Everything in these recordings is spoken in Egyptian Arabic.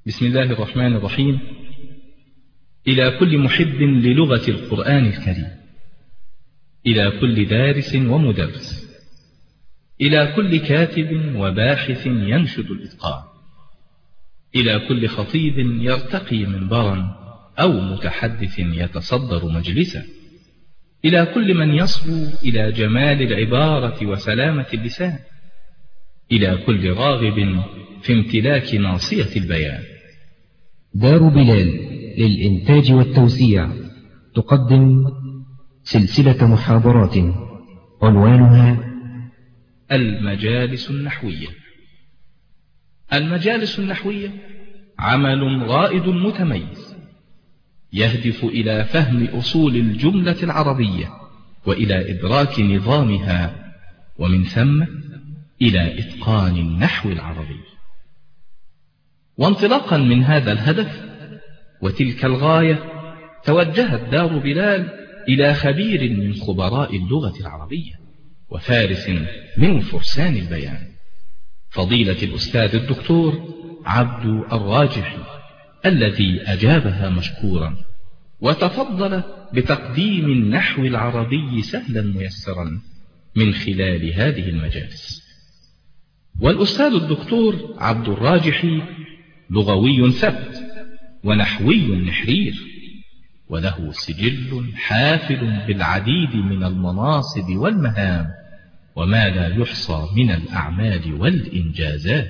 بسم الله الرحمن الرحيم إلى كل محب للغة القرآن الكريم إلى كل دارس ومدرس إلى كل كاتب وباحث ينشد الإتقان إلى كل خطيب يرتقي منبرا أو متحدث يتصدر مجلسا إلى كل من يصبو إلى جمال العبارة وسلامة اللسان إلى كل راغب في امتلاك ناصية البيان دار بلال للإنتاج والتوسيع تقدم سلسلة محاضرات عنوانها المجالس النحوية المجالس النحوية عمل رائد متميز يهدف إلى فهم أصول الجملة العربية وإلى إدراك نظامها ومن ثم إلى إتقان النحو العربي وانطلاقا من هذا الهدف وتلك الغاية توجهت دار بلال إلى خبير من خبراء اللغة العربية وفارس من فرسان البيان فضيلة الأستاذ الدكتور عبد الراجحي الذي أجابها مشكورا وتفضل بتقديم النحو العربي سهلا ميسرا من خلال هذه المجالس والأستاذ الدكتور عبد الراجحي لغوي ثبت ونحوي نحرير وله سجل حافل بالعديد من المناصب والمهام وما لا يحصى من الأعمال والإنجازات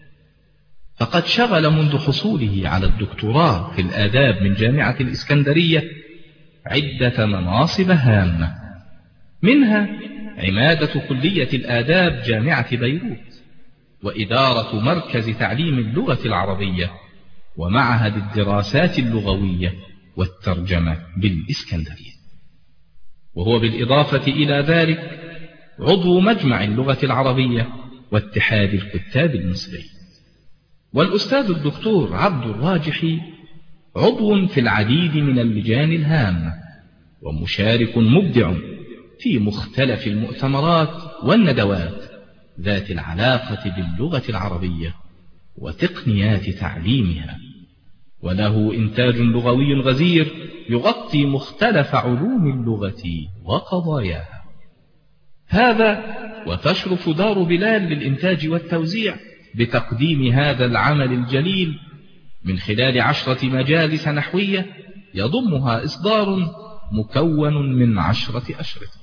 فقد شغل منذ حصوله على الدكتوراه في الآداب من جامعة الإسكندرية عدة مناصب هامة منها عمادة كلية الآداب جامعة بيروت وإدارة مركز تعليم اللغة العربية ومعهد الدراسات اللغوية والترجمة بالإسكندرية وهو بالإضافة إلى ذلك عضو مجمع اللغة العربية واتحاد الكتاب المصري والأستاذ الدكتور عبد الراجحي عضو في العديد من اللجان الهامة ومشارك مبدع في مختلف المؤتمرات والندوات ذات العلاقة باللغة العربية وتقنيات تعليمها وله إنتاج لغوي غزير يغطي مختلف علوم اللغة وقضاياها هذا وتشرف دار بلال للإنتاج والتوزيع بتقديم هذا العمل الجليل من خلال عشرة مجالس نحوية يضمها إصدار مكون من عشرة أشرطة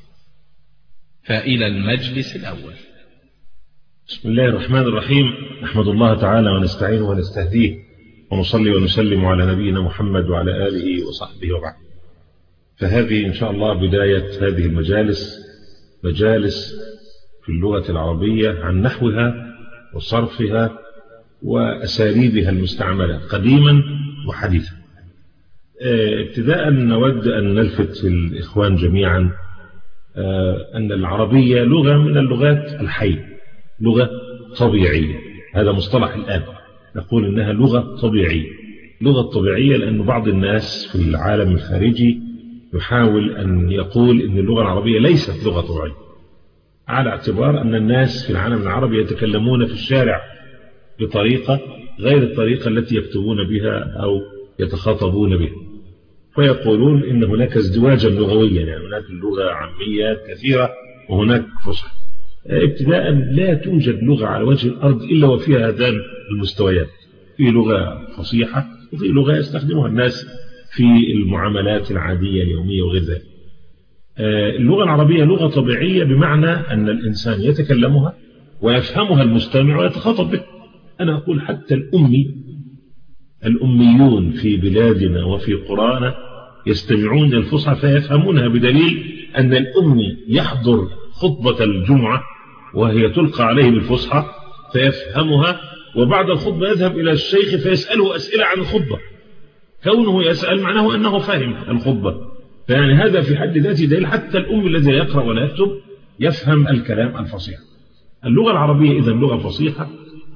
فإلى المجلس الأول بسم الله الرحمن الرحيم نحمد الله تعالى ونستعينه ونستهديه ونصلي ونسلم على نبينا محمد وعلى آله وصحبه وبعد فهذه إن شاء الله بداية هذه المجالس مجالس في اللغة العربية عن نحوها وصرفها وأساليبها المستعملة قديما وحديثا ابتداء نود أن نلفت الإخوان جميعا أن العربية لغة من اللغات الحية لغة طبيعية هذا مصطلح الآن نقول إنها لغة طبيعية لغة طبيعية لأن بعض الناس في العالم الخارجي يحاول أن يقول إن اللغة العربية ليست لغة طبيعية على اعتبار أن الناس في العالم العربي يتكلمون في الشارع بطريقة غير الطريقة التي يكتبون بها أو يتخاطبون بها فيقولون إن هناك ازدواجا لغويا يعني هناك اللغة عامية كثيرة وهناك فصحى ابتداء لا توجد لغة على وجه الأرض إلا وفيها هذان المستويات في لغة فصيحة وفي لغة يستخدمها الناس في المعاملات العادية اليومية وغير ذلك اللغة العربية لغة طبيعية بمعنى أن الإنسان يتكلمها ويفهمها المستمع ويتخاطب به أنا أقول حتى الأمي الأميون في بلادنا وفي قرانا يستمعون للفصحى فيفهمونها بدليل أن الأمي يحضر خطبة الجمعة وهي تلقى عليه بالفصحى فيفهمها وبعد الخطبة يذهب إلى الشيخ فيسأله أسئلة عن الخطبة كونه يسأل معناه أنه فاهم الخطبة فيعني هذا في حد ذاته دليل حتى الأم الذي يقرأ ولا يكتب يفهم الكلام الفصيح اللغة العربية إذا لغة فصيحة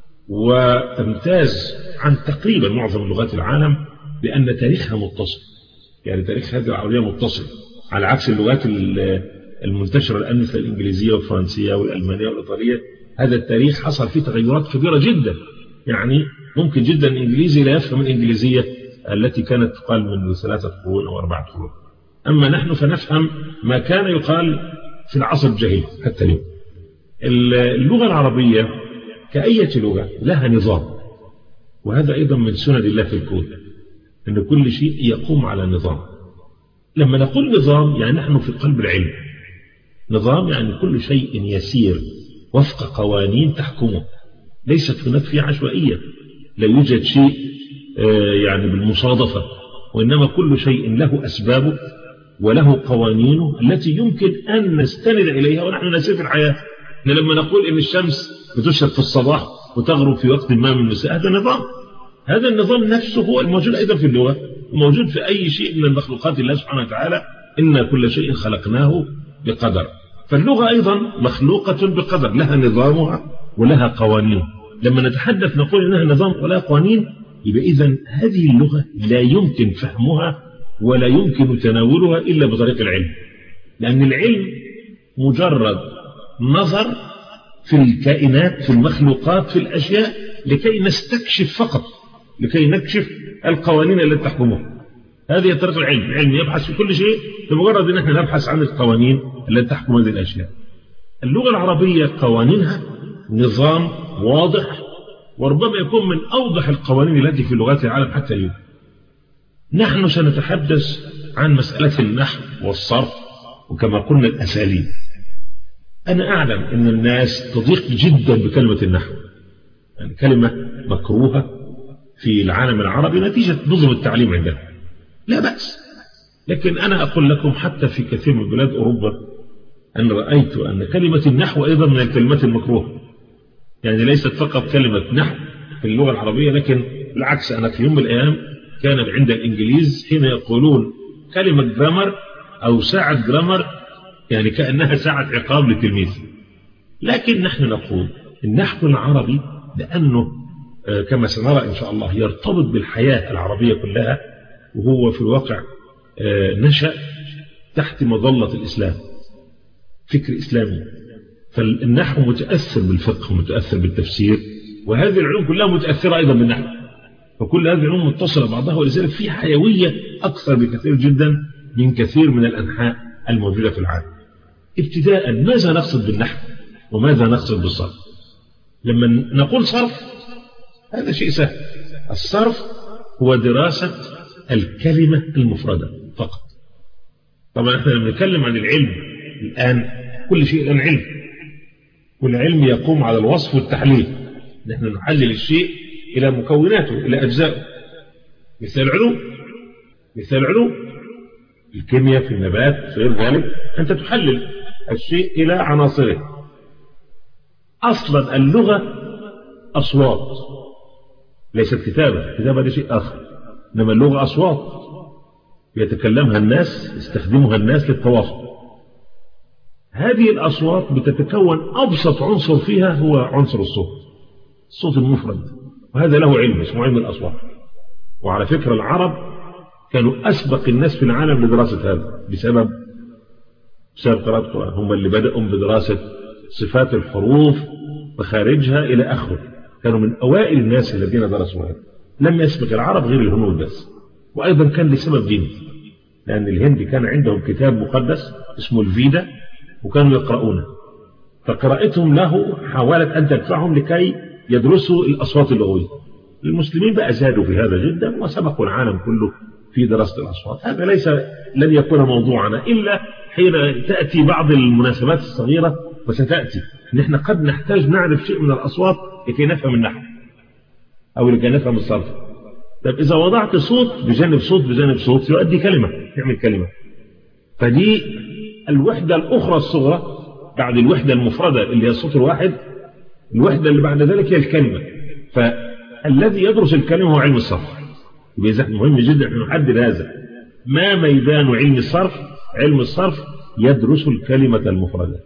وتمتاز عن تقريبا معظم لغات العالم بأن تاريخها متصل يعني تاريخ هذه العربية متصل على عكس اللغات المنتشرة الآن مثل الإنجليزية والفرنسية والألمانية والإيطالية هذا التاريخ حصل فيه تغيرات كبيرة جدا يعني ممكن جدا الإنجليزي لا يفهم الإنجليزية التي كانت تقال من ثلاثة قرون أو أربعة قرون أما نحن فنفهم ما كان يقال في العصر الجاهلي حتى اليوم اللغة العربية كأية لغة لها نظام وهذا أيضا من سنن الله في الكون أن كل شيء يقوم على نظام لما نقول نظام يعني نحن في قلب العلم نظام يعني كل شيء يسير وفق قوانين تحكمه ليست هناك في عشوائية لا يوجد شيء يعني بالمصادفة وإنما كل شيء له أسبابه وله قوانينه التي يمكن أن نستند إليها ونحن نسير في الحياة إن لما نقول إن الشمس بتشرق في الصباح وتغرب في وقت ما من المساء هذا نظام هذا النظام نفسه هو الموجود أيضا في اللغة وموجود في أي شيء من المخلوقات الله سبحانه وتعالى إن كل شيء خلقناه بقدر فاللغة أيضا مخلوقة بقدر لها نظامها ولها قوانين لما نتحدث نقول إنها نظام ولها قوانين يبقى إذا هذه اللغة لا يمكن فهمها ولا يمكن تناولها إلا بطريق العلم لأن العلم مجرد نظر في الكائنات في المخلوقات في الأشياء لكي نستكشف فقط لكي نكشف القوانين التي تحكمها هذه طريقة العلم العلم يبحث في كل شيء بمجرد أن احنا نبحث عن القوانين التي تحكم هذه الأشياء اللغة العربية قوانينها نظام واضح وربما يكون من أوضح القوانين التي في لغات العالم حتى اليوم نحن سنتحدث عن مسألة النحو والصرف وكما قلنا الأساليب أنا أعلم أن الناس تضيق جدا بكلمة النحو يعني كلمة مكروهة في العالم العربي نتيجة نظم التعليم عندنا لا بأس لكن أنا أقول لكم حتى في كثير من بلاد أوروبا أن رأيت أن كلمة النحو أيضا من الكلمات المكروهة يعني ليست فقط كلمة نحو في اللغة العربية لكن بالعكس أنا في يوم من الأيام كان عند الإنجليز حين يقولون كلمة جرامر أو ساعة جرامر يعني كأنها ساعة عقاب للتلميذ لكن نحن نقول النحو العربي لأنه كما سنرى إن شاء الله يرتبط بالحياة العربية كلها وهو في الواقع نشأ تحت مظلة الإسلام فكر إسلامي فالنحو متأثر بالفقه ومتأثر بالتفسير وهذه العلوم كلها متأثرة أيضا بالنحو فكل هذه العلوم متصلة بعضها ولذلك في حيوية أكثر بكثير جدا من كثير من الأنحاء الموجودة في العالم ابتداء ماذا نقصد بالنحو وماذا نقصد بالصرف لما نقول صرف هذا شيء سهل الصرف هو دراسة الكلمة المفردة فقط طبعا احنا لما نتكلم عن العلم الآن كل شيء الآن علم والعلم يقوم على الوصف والتحليل نحن نحلل الشيء إلى مكوناته إلى أجزائه مثال العلوم مثال العلوم الكيمياء في النبات في غير ذلك أنت تحلل الشيء إلى عناصره أصلا اللغة أصوات ليست كتابة الكتابة دي شيء آخر إنما اللغة أصوات يتكلمها الناس يستخدمها الناس للتواصل هذه الأصوات بتتكون أبسط عنصر فيها هو عنصر الصوت الصوت المفرد وهذا له علم اسمه علم الأصوات وعلى فكرة العرب كانوا أسبق الناس في العالم لدراسة هذا بسبب بسبب قراءة القرآن هم اللي بدأوا بدراسة صفات الحروف وخارجها إلى آخره كانوا من أوائل الناس الذين درسوا هذا لم يسبق العرب غير الهنود بس وأيضا كان لسبب ديني لأن الهند كان عندهم كتاب مقدس اسمه الفيدا وكانوا يقرؤونه فقراءتهم له حاولت أن تدفعهم لكي يدرسوا الأصوات اللغوية المسلمين بقى زادوا في هذا جدا وسبقوا العالم كله في دراسة الأصوات هذا ليس لن يكون موضوعنا إلا حين تأتي بعض المناسبات الصغيرة وستأتي نحن قد نحتاج نعرف شيء من الأصوات لكي نفهم النحو أو لكي نفهم الصرف طب إذا وضعت صوت بجانب صوت بجانب صوت يؤدي كلمة يعمل كلمة فدي الوحدة الأخرى الصغرى بعد الوحدة المفردة اللي هي الصوت الواحد الوحدة اللي بعد ذلك هي الكلمة فالذي يدرس الكلمة هو علم الصرف يبقى مهم جدا أن نحدد هذا ما ميدان علم الصرف علم الصرف يدرس الكلمة المفردة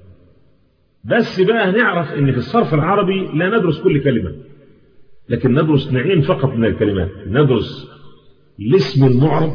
بس بقى نعرف ان في الصرف العربي لا ندرس كل كلمة لكن ندرس نوعين فقط من الكلمات ندرس الاسم المعرب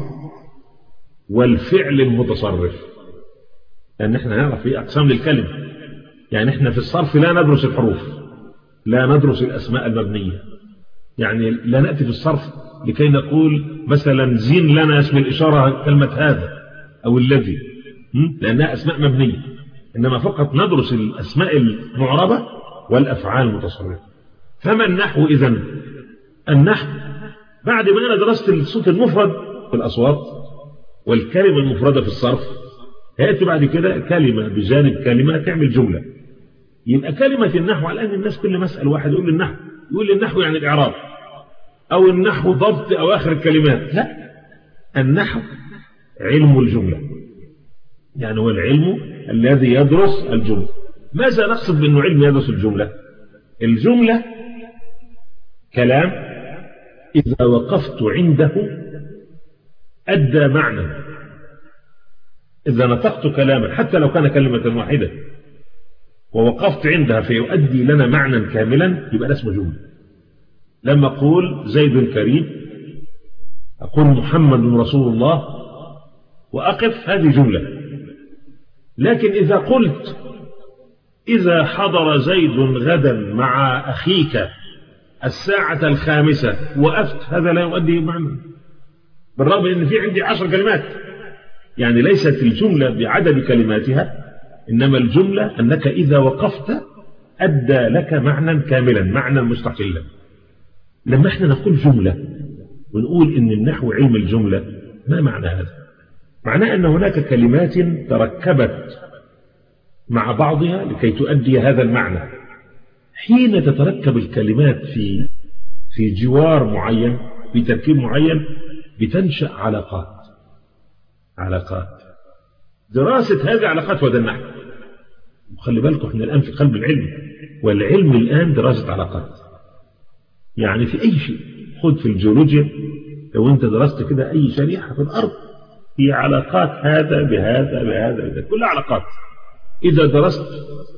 والفعل المتصرف لان احنا نعرف في اقسام للكلمة يعني احنا في الصرف لا ندرس الحروف لا ندرس الاسماء المبنية يعني لا نأتي في الصرف لكي نقول مثلا زين لنا اسم الإشارة كلمة هذا أو الذي لأنها أسماء مبنية إنما فقط ندرس الأسماء المعربة والأفعال المتصرفة فما النحو إذن النحو بعد ما أنا درست الصوت المفرد في الأصوات والكلمة المفردة في الصرف هيأتي بعد كده كلمة بجانب كلمة تعمل جملة يبقى كلمة النحو على أن الناس كل مسأل واحد يقول النحو يقول النحو يعني الإعراب أو النحو ضبط أواخر الكلمات لا النحو علم الجملة يعني هو العلم الذي يدرس الجملة ماذا نقصد بأنه علم يدرس الجملة الجملة كلام إذا وقفت عنده أدى معنى إذا نطقت كلاما حتى لو كان كلمة واحدة ووقفت عندها فيؤدي لنا معنى كاملا يبقى ده اسمه جملة لما أقول زيد كريم أقول محمد رسول الله وأقف هذه جملة لكن إذا قلت إذا حضر زيد غدا مع أخيك الساعة الخامسة وقفت هذا لا يؤدي معنى بالرغم أن في عندي عشر كلمات يعني ليست الجملة بعدد كلماتها إنما الجملة أنك إذا وقفت أدى لك معنى كاملا معنى مستقلا لما احنا نقول جملة ونقول إن النحو علم الجملة ما معنى هذا معناه أن هناك كلمات تركبت مع بعضها لكي تؤدي هذا المعنى حين تتركب الكلمات في في جوار معين في تركيب معين بتنشأ علاقات علاقات دراسة هذه العلاقات وده النحو وخلي بالكم احنا الآن في قلب العلم والعلم الآن دراسة علاقات يعني في أي شيء خد في الجيولوجيا لو أنت درست كده أي شريحة في الأرض هي علاقات هذا بهذا بهذا بهذا كلها علاقات إذا درست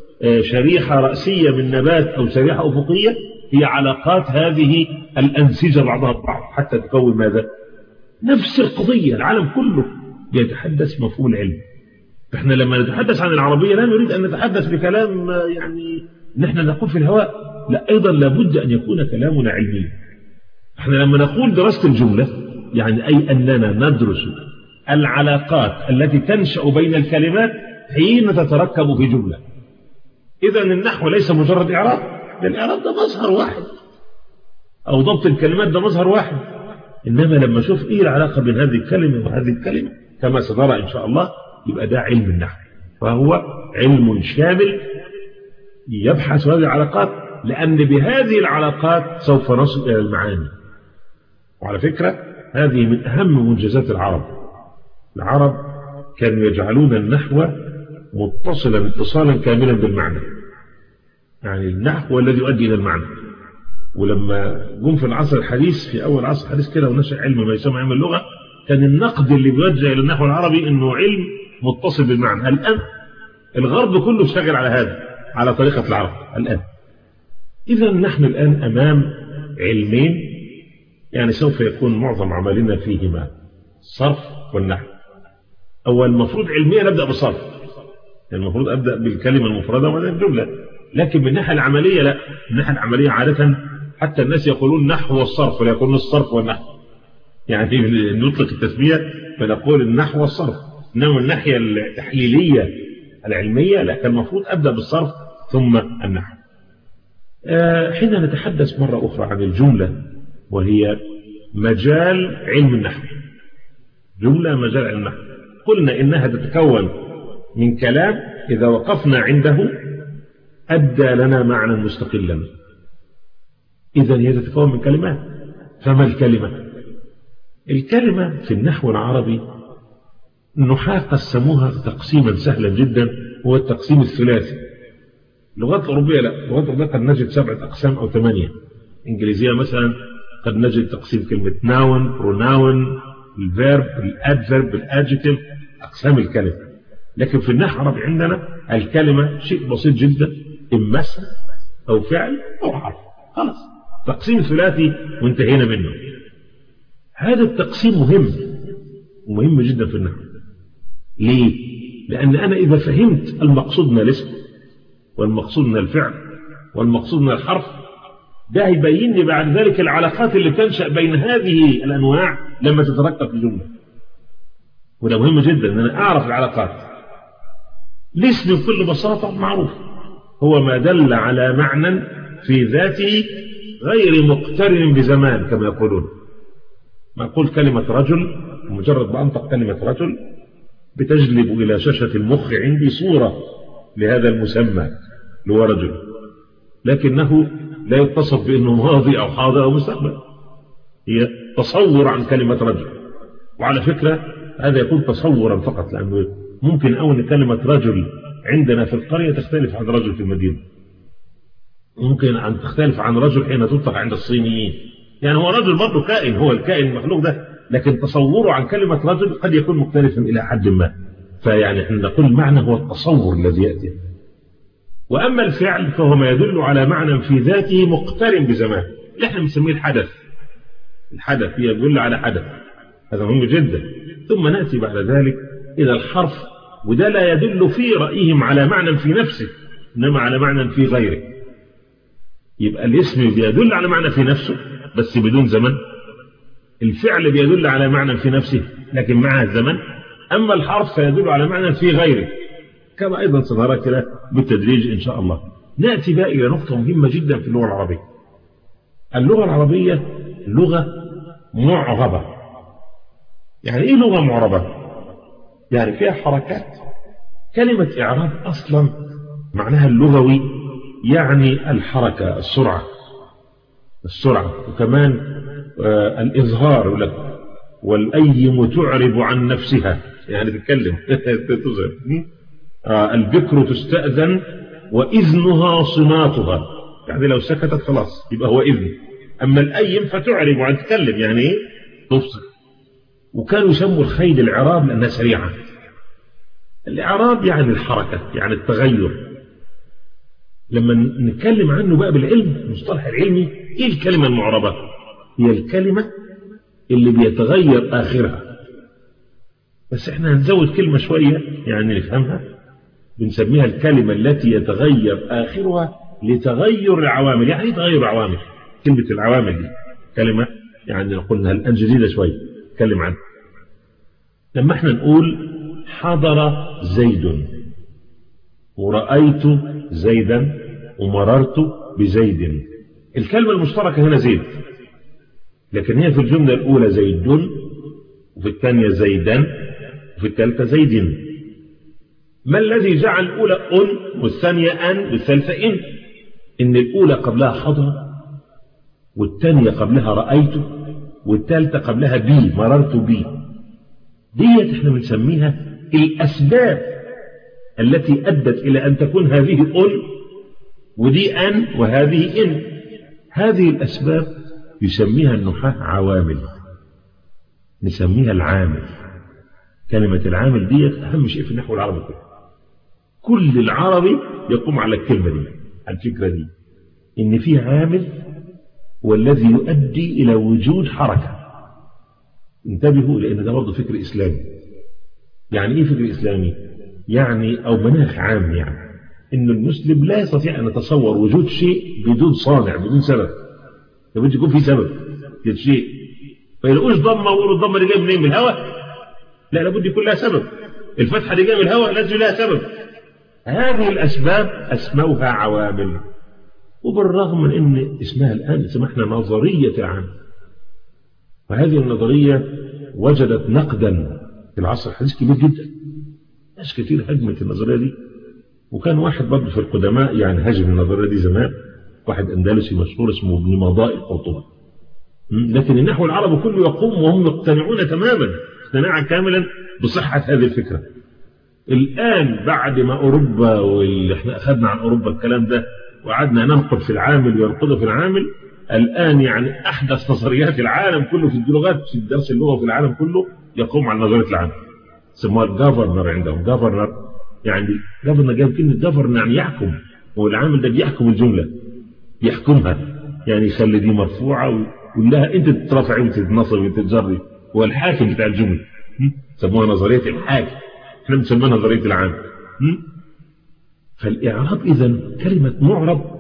شريحة رأسية من نبات أو شريحة أفقية هي علاقات هذه الأنسجة بعضها ببعض حتى تكون ماذا نفس القضية العالم كله يتحدث مفهوم العلم احنا لما نتحدث عن العربية لا نريد أن نتحدث بكلام يعني نحن نقول في الهواء لا أيضا لابد أن يكون كلامنا علمي احنا لما نقول دراسة الجملة يعني أي أننا ندرس العلاقات التي تنشأ بين الكلمات حين تتركب في جملة إذا النحو ليس مجرد إعراب الإعراب ده مظهر واحد أو ضبط الكلمات ده مظهر واحد إنما لما أشوف إيه العلاقة بين هذه الكلمة وهذه الكلمة كما سنرى إن شاء الله يبقى ده علم النحو فهو علم شامل يبحث هذه العلاقات لأن بهذه العلاقات سوف نصل إلى المعاني وعلى فكرة هذه من أهم منجزات العرب العرب كانوا يجعلون النحو متصلا اتصالا كاملا بالمعنى يعني النحو هو الذي يؤدي إلى المعنى ولما جم في العصر الحديث في أول عصر الحديث كده ونشأ علم ما يسمى علم اللغة كان النقد اللي بيوجه إلى النحو العربي إنه علم متصل بالمعنى الآن الغرب كله اشتغل على هذا على طريقة العرب الآن إذا نحن الآن أمام علمين يعني سوف يكون معظم عملنا فيهما الصرف والنحو أو المفروض علميا نبدأ بالصرف يعني المفروض أبدأ بالكلمة المفردة وبعدين الجملة لكن من الناحية العملية لا من الناحية العملية عادة حتى الناس يقولون نحو والصرف ولا يقولون الصرف والنحو يعني نطلق التسمية فنقول النحو والصرف إنما الناحية التحليلية العلمية لا كان المفروض أبدأ بالصرف ثم النحو حين نتحدث مرة أخرى عن الجملة وهي مجال علم النحو جملة مجال علم النحو قلنا إنها تتكون من كلام إذا وقفنا عنده أدى لنا معنى مستقلا إذا هي تتكون من كلمات فما الكلمة الكلمة في النحو العربي النحاة قسموها تقسيما سهلا جدا هو التقسيم الثلاثي اللغات الأوروبية لا اللغات الأوروبية قد نجد سبعة أقسام أو ثمانية إنجليزية مثلا قد نجد تقسيم كلمة ناون بروناون الفيرب الادفيرب الادجيتيف أقسام الكلمة لكن في النحو العربي عندنا الكلمة شيء بسيط جدا إما اسم أو فعل أو حرف خلاص تقسيم ثلاثي وانتهينا منه هذا التقسيم مهم ومهم جدا في النحو ليه؟ لأن أنا إذا فهمت المقصود من الاسم والمقصود من الفعل والمقصود من الحرف ده يبين لي بعد ذلك العلاقات اللي تنشأ بين هذه الأنواع لما تتركب في الجملة وده مهم جدا أن أنا أعرف العلاقات الاسم بكل بساطة معروف هو ما دل على معنى في ذاته غير مقترن بزمان كما يقولون ما أقول كلمة رجل مجرد ما أنطق كلمة رجل بتجلب إلى شاشة المخ عندي صورة لهذا المسمى اللي هو رجل لكنه لا يتصف بأنه ماضي أو حاضر أو مستقبل هي تصور عن كلمة رجل وعلى فكرة هذا يكون تصورا فقط لأنه ممكن أو أن كلمة رجل عندنا في القرية تختلف عن رجل في المدينة ممكن أن تختلف عن رجل حين تطلق عند الصينيين يعني هو رجل برضه كائن هو الكائن المخلوق ده لكن تصوره عن كلمة رجل قد يكون مختلفا إلى حد ما فيعني احنا نقول المعنى هو التصور الذي يأتي وأما الفعل فهو ما يدل على معنى في ذاته مقترن بزمان اللي احنا بنسميه الحدث الحدث يدل على حدث هذا مهم جدا ثم نأتي بعد ذلك إلى الحرف وده لا يدل في رأيهم على معنى في نفسه إنما على معنى في غيره يبقى الاسم بيدل على معنى في نفسه بس بدون زمن الفعل بيدل على معنى في نفسه لكن مع الزمن أما الحرف فيدل على معنى في غيره كما أيضا سترى كده بالتدريج إن شاء الله نأتي بقى إلى نقطة مهمة جدا في اللغة العربية اللغة العربية لغة معربة يعني إيه لغة معربة يعني فيها حركات كلمة إعراب أصلا معناها اللغوي يعني الحركة السرعة السرعة وكمان آه الإظهار لك والأيم تعرب عن نفسها يعني تتكلم تظهر آه البكر تستأذن وإذنها صماتها يعني لو سكتت خلاص يبقى هو إذن أما الأيم فتعرب عن تتكلم يعني إيه تفصل وكانوا يسموا الخيل العراب لأنها سريعة الإعراب يعني الحركة يعني التغير لما نتكلم عنه بقى بالعلم المصطلح العلمي ايه الكلمة المعربة هي الكلمة اللي بيتغير آخرها بس احنا هنزود كلمة شوية يعني نفهمها بنسميها الكلمة التي يتغير آخرها لتغير العوامل يعني ايه تغير العوامل كلمة العوامل دي كلمة يعني قلنا الآن جديدة شوية نتكلم عنها لما احنا نقول حضر زيد ورأيت زيدا ومررت بزيد الكلمة المشتركة هنا زيد لكن هي في الجملة الأولى زيد وفي الثانية زيدا وفي الثالثة زيد ما الذي جعل الأولى أن والثانية أن والثالثة إن إن الأولى قبلها حضر والثانية قبلها رأيت والثالثة قبلها بي مررت بي ديت احنا بنسميها الأسباب التي أدت إلى أن تكون هذه أن ودي أن وهذه إن هذه الأسباب يسميها النحاة عوامل نسميها العامل كلمة العامل ديت أهم شيء في النحو العربي كله كل العربي يقوم على الكلمة دي على الفكرة دي إن في عامل والذي يؤدي إلى وجود حركة انتبهوا لأن ده برضه فكر إسلامي يعني إيه فكر إسلامي يعني أو مناخ عام يعني إن المسلم لا يستطيع أن يتصور وجود شيء بدون صانع بدون سبب لابد يكون في سبب للشيء فيلاقوش ضمة ويقولوا الضمة دي جايه منين من الهواء لا لابد يكون لها سبب الفتحة دي جايه من الهواء لازم لها سبب هذه الأسباب أسموها عوامل وبالرغم من أن اسمها الآن سمحنا نظرية العامل وهذه النظرية وجدت نقدا في العصر الحديث كبير جدا ناس كتير هجمت النظرية دي وكان واحد برضه في القدماء يعني هاجم النظرية دي زمان واحد أندلسي مشهور اسمه ابن مضاء القرطبي لكن النحو العربي كله يقوم وهم يقتنعون تماما اقتناعا كاملا بصحة هذه الفكرة الآن بعد ما أوروبا واللي احنا أخذنا عن أوروبا الكلام ده وقعدنا ننقد في العامل وينقده في العامل الآن يعني أحدث نظريات العالم كله في اللغات في درس اللغة في العالم كله يقوم على نظرية العامل سموها الجافرنر عندهم جافرنر يعني جافرنر جايب كلمة جافرنر يعني يحكم هو العامل ده بيحكم الجملة يحكمها يعني يخلي دي مرفوعة ويقول لها أنت تترفع وأنت تتنصب وأنت تجري هو الحاكم بتاع الجملة سموها نظرية الحاكم احنا بنسميها نظرية العامل فالإعراب إذا كلمة معرب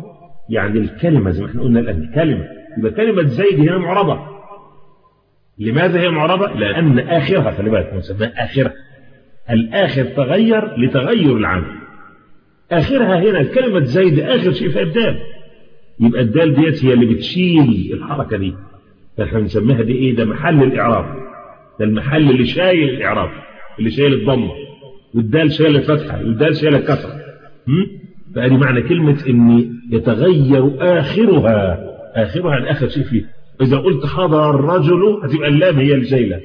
يعني الكلمة زي ما احنا قلنا الآن الكلمة يبقى كلمة زيد هنا معربة لماذا هي معربة؟ لأن آخرها خلي بالك نسميها آخرة الآخر تغير لتغير العمل آخرها هنا كلمة زيد آخر شيء في الدال يبقى الدال ديت هي اللي بتشيل الحركة دي فاحنا بنسميها دي ايه ده محل الإعراب ده المحل اللي شايل الإعراب اللي شايل الضمة والدال شايل الفتحة والدال شايل الكسرة فادي معنى كلمة ان يتغير آخرها آخرها الآخر شيء فيه إذا قلت حضر الرجل هتبقى اللام هي اللي شايلة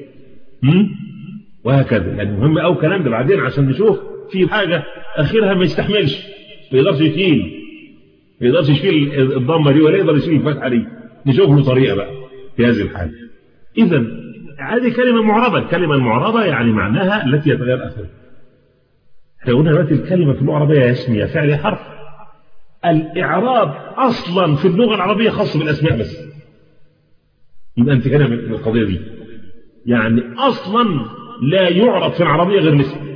وهكذا يعني مهم أو كلام ده بعدين عشان نشوف في حاجة آخرها ما يستحملش ما يقدرش يشيل ما يقدرش يشيل الضمة دي ولا يقدر يشيل الفتحة دي نشوف له طريقة بقى في هذه الحالة إذا هذه كلمة معربة الكلمة المعربة يعني معناها التي يتغير آخرها احنا قلنا دلوقتي الكلمة في اللغة العربية اسم يا فعل يا حرف الإعراب أصلا في اللغة العربية خاص بالأسماء بس يبقى أنت كده من القضية دي يعني أصلا لا يعرب في العربية غير الاسم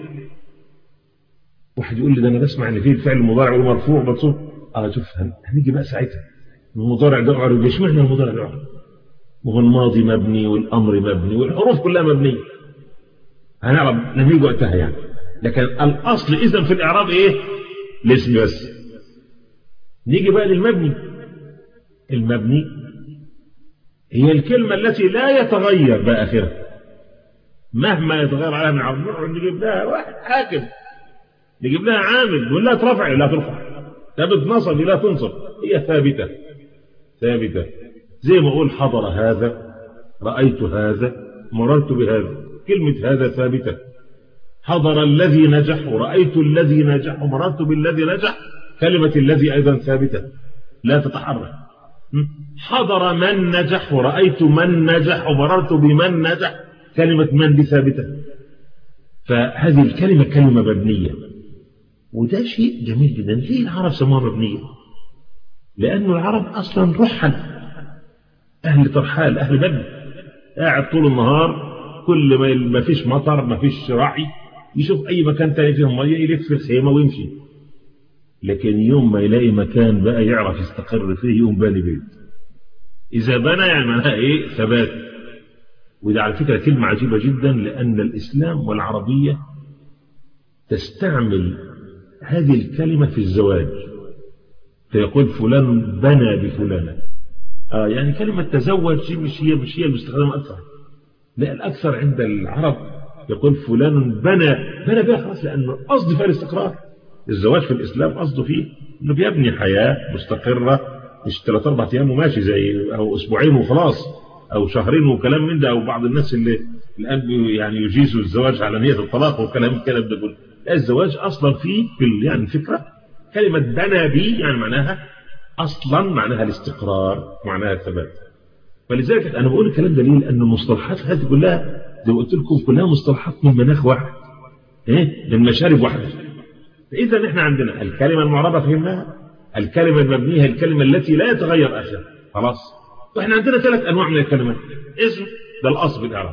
واحد يقول لي ده أنا بسمع إن في الفعل المضارع والمرفوع منصوب أه شوف هنيجي بقى ساعتها المضارع ده أعرب ليش معنى المضارع ده أعرب وهو الماضي مبني والأمر مبني والحروف كلها مبنية هنعرف نميج وقتها يعني لكن الأصل إذا في الإعراب إيه الاسم بس نيجي بقى للمبني المبني هي الكلمة التي لا يتغير بقى آخرها مهما يتغير عليها من عرض نقعد نجيب لها واحد حاكم نجيب لها عامل نقول لها ترفع لا ترفع ثابت نصب لا تنصب هي ثابتة ثابتة زي ما أقول حضر هذا رأيت هذا مررت بهذا كلمة هذا ثابتة حضر الذي نجح ورأيت الذي نجح ومررت بالذي نجح كلمة الذي أيضا ثابتة لا تتحرك حضر من نجح ورأيت من نجح ومررت بمن نجح كلمة من دي ثابتة فهذه الكلمة كلمة مبنية وده شيء جميل جدا ليه العرب سموها مبنية لأن العرب أصلا رحل أهل ترحال أهل بدن قاعد طول النهار كل ما ما فيش مطر ما فيش رعي يشوف أي مكان تاني فيه مية يلف في الخيمة ويمشي لكن يوم ما يلاقي مكان بقى يعرف يستقر فيه يوم باني بيت إذا بنى يعني معناها إيه ثبات وده على فكرة كلمة عجيبة جدا لأن الإسلام والعربية تستعمل هذه الكلمة في الزواج فيقول فلان بنى بفلانة آه يعني كلمة تزوج مش هي مش هي المستخدمة أكثر لا الأكثر عند العرب يقول فلان بنى بنى بها خلاص لأنه قصد فيها الاستقرار الزواج في الإسلام قصده فيه إنه بيبني حياة مستقرة مش ثلاث أربع أيام وماشي زي أو أسبوعين وخلاص أو شهرين وكلام من ده أو بعض الناس اللي الآن يعني يجيزوا الزواج على نية الطلاق وكلام الكلام ده كله الزواج أصلا فيه في يعني الفكرة كلمة بنى بي يعني معناها أصلا معناها الاستقرار معناها الثبات فلذلك أنا بقول الكلام ده ليه لأن المصطلحات هذه كلها زي ما قلت لكم كلها مصطلحات من مناخ واحد إيه من مشارب واحدة فإذا إحنا عندنا الكلمة المعربة فهمناها الكلمة المبنية الكلمة التي لا يتغير آخرها خلاص وإحنا عندنا ثلاث أنواع من الكلمات اسم ده الأصل بالإعراب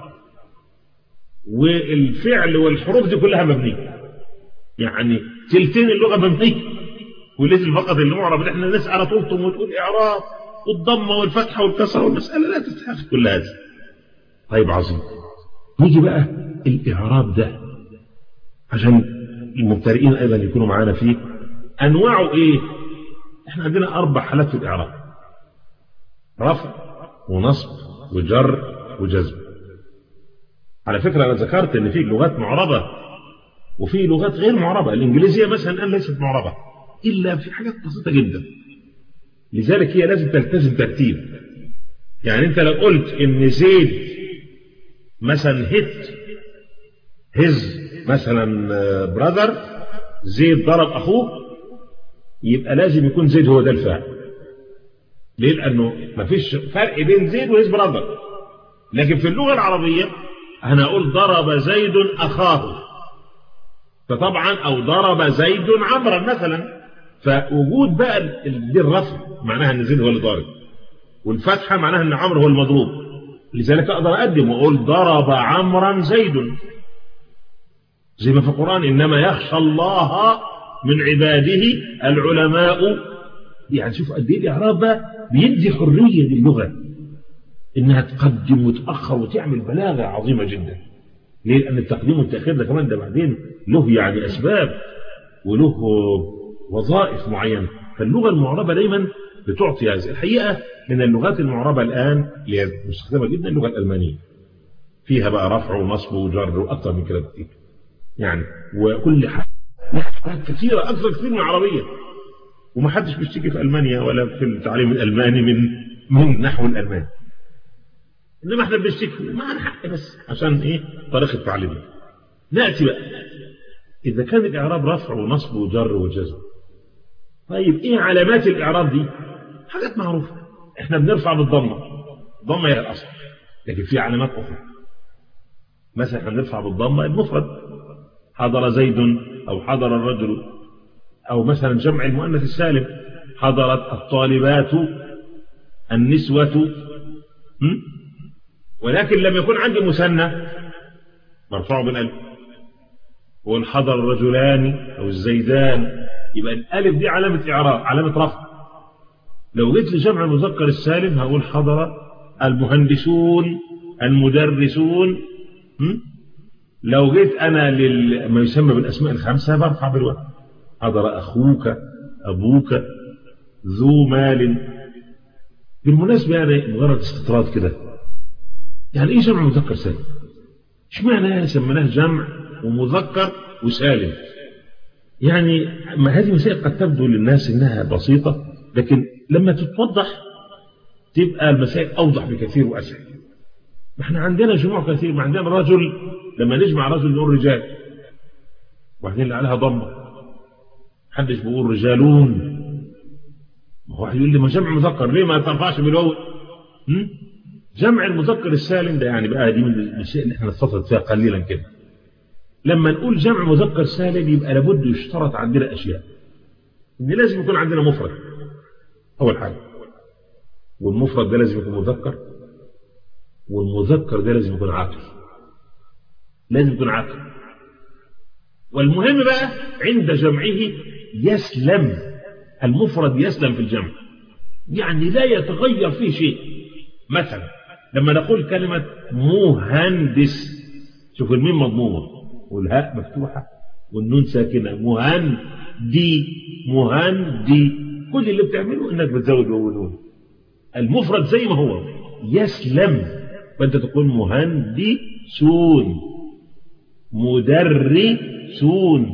والفعل والحروف دي كلها مبنية يعني تلتين اللغة مبنية والاسم فقط اللي معرب اللي احنا نسأل على طولتم وتقول إعراب والضمة والفتحة والكسرة والمسألة لا تستحق كل هذه طيب عظيم نيجي بقى الإعراب ده عشان المبتدئين أيضا يكونوا معانا فيه أنواعه إيه احنا عندنا أربع حالات في الإعراب رفع ونصب وجر وجزم على فكرة أنا ذكرت إن في لغات معربة وفي لغات غير معربة الإنجليزية مثلا الآن ليست معربة إلا في حاجات بسيطة جدا لذلك هي لازم تلتزم ترتيب يعني أنت لو قلت إن زيد مثلا هيت هز مثلا براذر زيد ضرب أخوه يبقى لازم يكون زيد هو ده الفاعل ليه لأنه مفيش فرق بين زيد وهز براذر لكن في اللغة العربية أنا أقول ضرب زيد أخاه فطبعا أو ضرب زيد عمرا مثلا فوجود بقى دي الرفع معناها ان زيد هو اللي ضارب والفتحه معناها ان عمرو هو المضروب لذلك اقدر اقدم واقول ضرب عمرا زيد زي ما في القران انما يخشى الله من عباده العلماء يعني شوف قد ايه الاعراب بقى بيدي حريه للغه انها تقدم وتاخر وتعمل بلاغه عظيمه جدا ليه لان التقديم والتاخير ده كمان ده بعدين له يعني اسباب وله وظائف معينه فاللغه المعربه دايما بتعطي هذه الحقيقه من اللغات المعربه الان اللي هي مستخدمه جدا اللغه الالمانيه فيها بقى رفع ونصب وجر واكثر من كده كتير يعني وكل حاجه حاجات كثيره اكثر كثير من العربيه وما حدش بيشتكي في المانيا ولا في التعليم الالماني من من نحو الالماني انما احنا بنشتكي معنا حق بس عشان ايه طريقه تعليمنا ناتي بقى اذا كان الاعراب رفع ونصب وجر وجزم طيب ايه علامات الاعراب دي حاجات معروفه احنا بنرفع بالضمه الضمه هي الاصل لكن في علامات اخرى مثلا احنا بنرفع بالضمه المفرد حضر زيد او حضر الرجل او مثلا جمع المؤنث السالم حضرت الطالبات النسوه م? ولكن لم يكن عندي مثنى مرفوع بالالف والحضر الرجلان او الزيدان يبقى الالف دي علامه اعراب علامه رفع لو جيت لجمع المذكر السالم هقول حضر المهندسون المدرسون م? لو جيت انا لما يسمى بالاسماء الخمسه برفع بالواو حضر اخوك ابوك ذو مال بالمناسبه يعني مجرد استطراد كده يعني ايه جمع مذكر سالم اشمعنى سميناه جمع ومذكر وسالم يعني ما هذه مسائل قد تبدو للناس انها بسيطه لكن لما تتوضح تبقى المسائل اوضح بكثير واسهل احنا عندنا جموع كثير ما عندنا رجل لما نجمع رجل نقول رجال وبعدين اللي عليها ضمه محدش بيقول رجالون ما هو واحد يقول لي ما جمع مذكر ليه ما ترفعش بالواو جمع المذكر السالم ده يعني بقى دي من الاشياء اللي احنا نستطرد فيها قليلا كده لما نقول جمع مذكر سالم يبقى لابد يشترط عندنا اشياء ان لازم يكون عندنا مفرد اول حاجه والمفرد ده لازم يكون مذكر والمذكر ده لازم يكون عاقل لازم يكون عاقل والمهم بقى عند جمعه يسلم المفرد يسلم في الجمع يعني لا يتغير فيه شيء مثلا لما نقول كلمة مهندس شوف الميم مضمومة والهاء مفتوحة والنون ساكنة مهندي مهندي كل اللي بتعمله انك بتزود واو ونون المفرد زي ما هو يسلم فانت تقول مهندسون مدرسون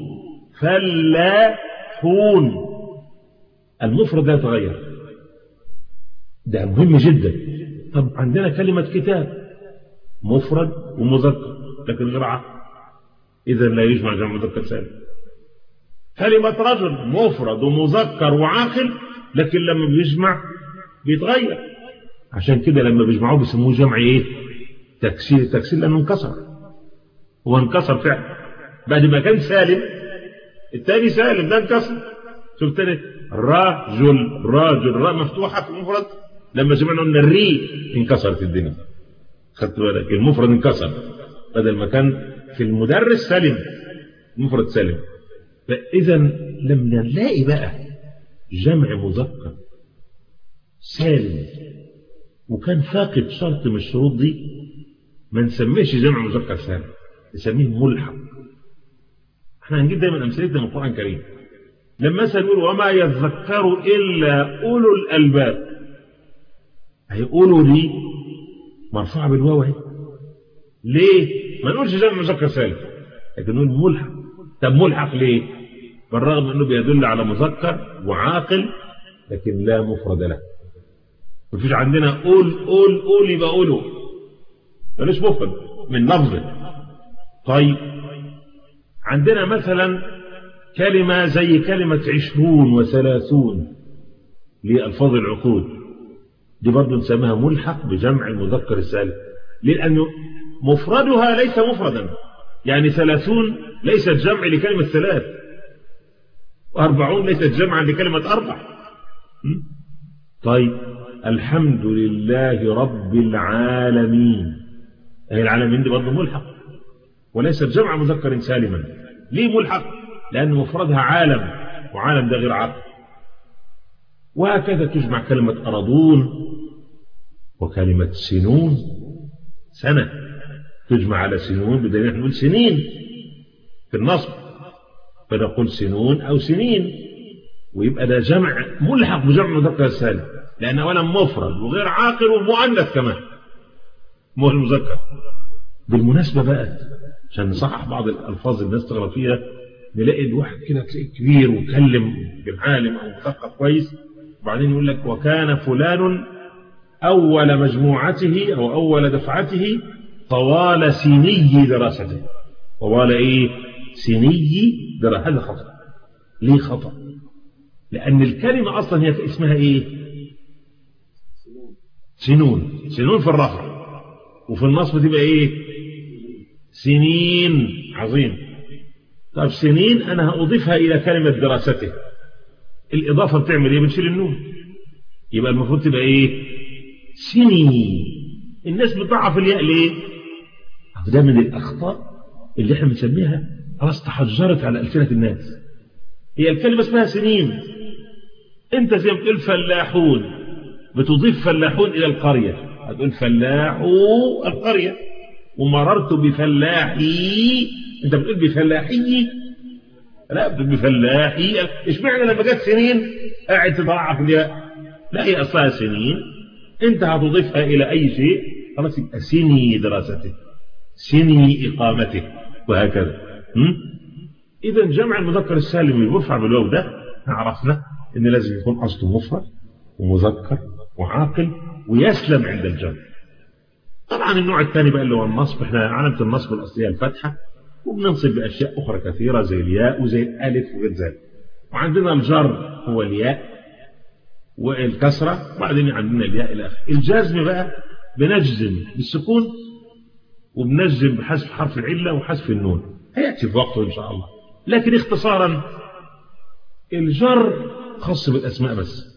فلاحون المفرد لا يتغير ده مهم جدا طب عندنا كلمة كتاب مفرد ومذكر لكن غير عقل إذا لا يجمع جمع مذكر سالم كلمة رجل مفرد ومذكر وعاقل لكن لما بيجمع بيتغير عشان كده لما بيجمعوه بيسموه جمع ايه تكسير تكسير لانه انكسر هو انكسر فعلا بعد ما كان سالم التاني سالم ده انكسر شوف تاني رجل راجل راء مفتوحه في المفرد لما سمعنا قلنا الري انكسرت الدنيا خدت بالك المفرد انكسر بدل ما كان في المدرس سالم المفرد سالم فاذا لما نلاقي بقى جمع مذكر سالم وكان فاقد شرط من الشروط دي ما نسميش جمع مذكر سالم نسميه ملحق احنا هنجيب دايما امثلتنا من القران الكريم لما مثلا نقول وما يذكر الا اولو الالباب هي اولو دي مرفوعه بالواو اهي ليه ما نقولش جمع مذكر سالم لكن نقول ملحق طب ملحق ليه بالرغم انه بيدل على مذكر وعاقل لكن لا مفرد له مفيش عندنا قول قول قول يبقى قوله ملوش مفرد من لفظه طيب عندنا مثلا كلمة زي كلمة عشرون وثلاثون لألفاظ العقود دي برضه نسميها ملحق بجمع المذكر السالم لأنه مفردها ليس مفردا يعني ثلاثون ليست جمع لكلمة ثلاث وأربعون ليست جمعا لكلمة أربع طيب الحمد لله رب العالمين أي العالمين دي برضه ملحق وليست جمع مذكر سالما ليه ملحق لأن مفردها عالم وعالم ده غير عقل وهكذا تجمع كلمة أرضون وكلمة سنون سنة تجمع على سنون بدليل نقول سنين في النصب فنقول سنون أو سنين ويبقى ده جمع ملحق بجمع مذكر السالم لأن أولا مفرد وغير عاقل ومؤنث كمان مو المذكر بالمناسبة بقى عشان نصحح بعض الألفاظ الناس تغلط فيها نلاقي الواحد كده تلاقيه كبير وكلم بالعالم أو مثقف كويس وبعدين يقول لك وكان فلان أول مجموعته أو أول دفعته طوال سني دراسته طوال إيه سني دراسته هذا خطأ ليه خطأ لأن الكلمة أصلا هي اسمها إيه سنون سنون في الرفع وفي النصب تبقى إيه سنين عظيم طب سنين أنا هأضيفها إلى كلمة دراسته الإضافة بتعمل إيه بتشيل النون يبقى المفروض تبقى إيه سنين الناس بتضعف الياء ليه ده من الأخطاء اللي احنا بنسميها خلاص تحجرت على ألسنة الناس هي الكلمة اسمها سنين انت زي ما بتقول فلاحون بتضيف فلاحون إلى القرية هتقول فلاحو القرية ومررت بفلاحي انت بتقول بفلاحي لا بتقول بفلاحي ايش معنى لما جت سنين قاعد تضعف الياء لا هي اصلها سنين انت هتضيفها الى اي شيء خلاص يبقى سني دراسته سني اقامته وهكذا اذا جمع المذكر السالم المرفع بالواو ده عرفنا ان لازم يكون اصله مفرد ومذكر وعاقل ويسلم عند الجمع طبعا النوع الثاني بقى اللي هو النصب احنا علامه النصب الاصليه الفتحه وبننصب باشياء اخرى كثيره زي الياء وزي الالف وغير ذلك وعندنا الجر هو الياء والكسره وبعدين عندنا الياء الى اخره الجزم بقى بنجزم بالسكون وبنجزم بحذف حرف العله وحذف النون هياتي في وقته ان شاء الله لكن اختصارا الجر خاص بالاسماء بس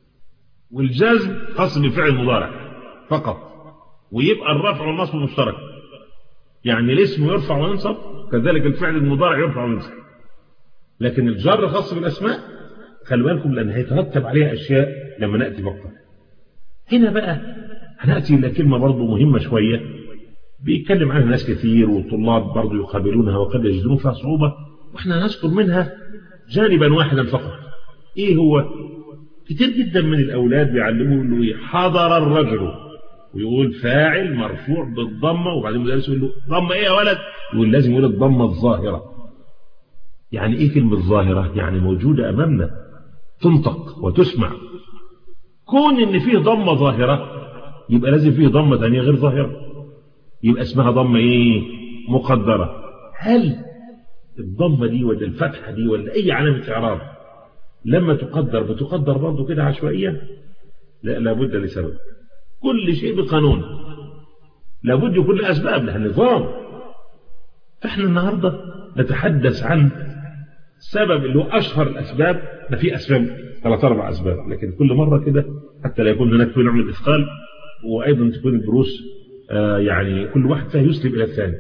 والجزم خاص بالفعل المضارع فقط ويبقى الرفع والنصب مشترك يعني الاسم يرفع وينصب كذلك الفعل المضارع يرفع وينصب لكن الجر خاص بالاسماء خلوا بالكم لان هيترتب عليها اشياء لما ناتي وقتها هنا بقى هناتي الى كلمه برضه مهمه شويه بيتكلم عنها ناس كثير والطلاب برضه يقابلونها وقد يجدون فيها صعوبه واحنا نذكر منها جانبا واحدا فقط ايه هو كتير جدا من الاولاد بيعلموا له حضر الرجل ويقول فاعل مرفوع بالضمه وبعدين المدرس يقول له ضمه ايه يا ولد يقول لازم يقول الضمه الظاهره يعني ايه كلمه ظاهره يعني موجوده امامنا تنطق وتسمع كون ان فيه ضمه ظاهره يبقى لازم فيه ضمه ثانيه غير ظاهره يبقى اسمها ضمه ايه مقدره هل الضمه دي ولا الفتحه دي ولا اي علامه اعراب لما تقدر بتقدر برضه كده عشوائيا لا لابد لسبب كل شيء بقانون لابد يكون له أسباب لها نظام فإحنا النهاردة نتحدث عن سبب اللي هو أشهر الأسباب ما في أسباب ثلاث أربع أسباب لكن كل مرة كده حتى لا يكون هناك نوع من الإثقال وأيضا تكون الدروس آه يعني كل واحد فيها يسلم إلى الثاني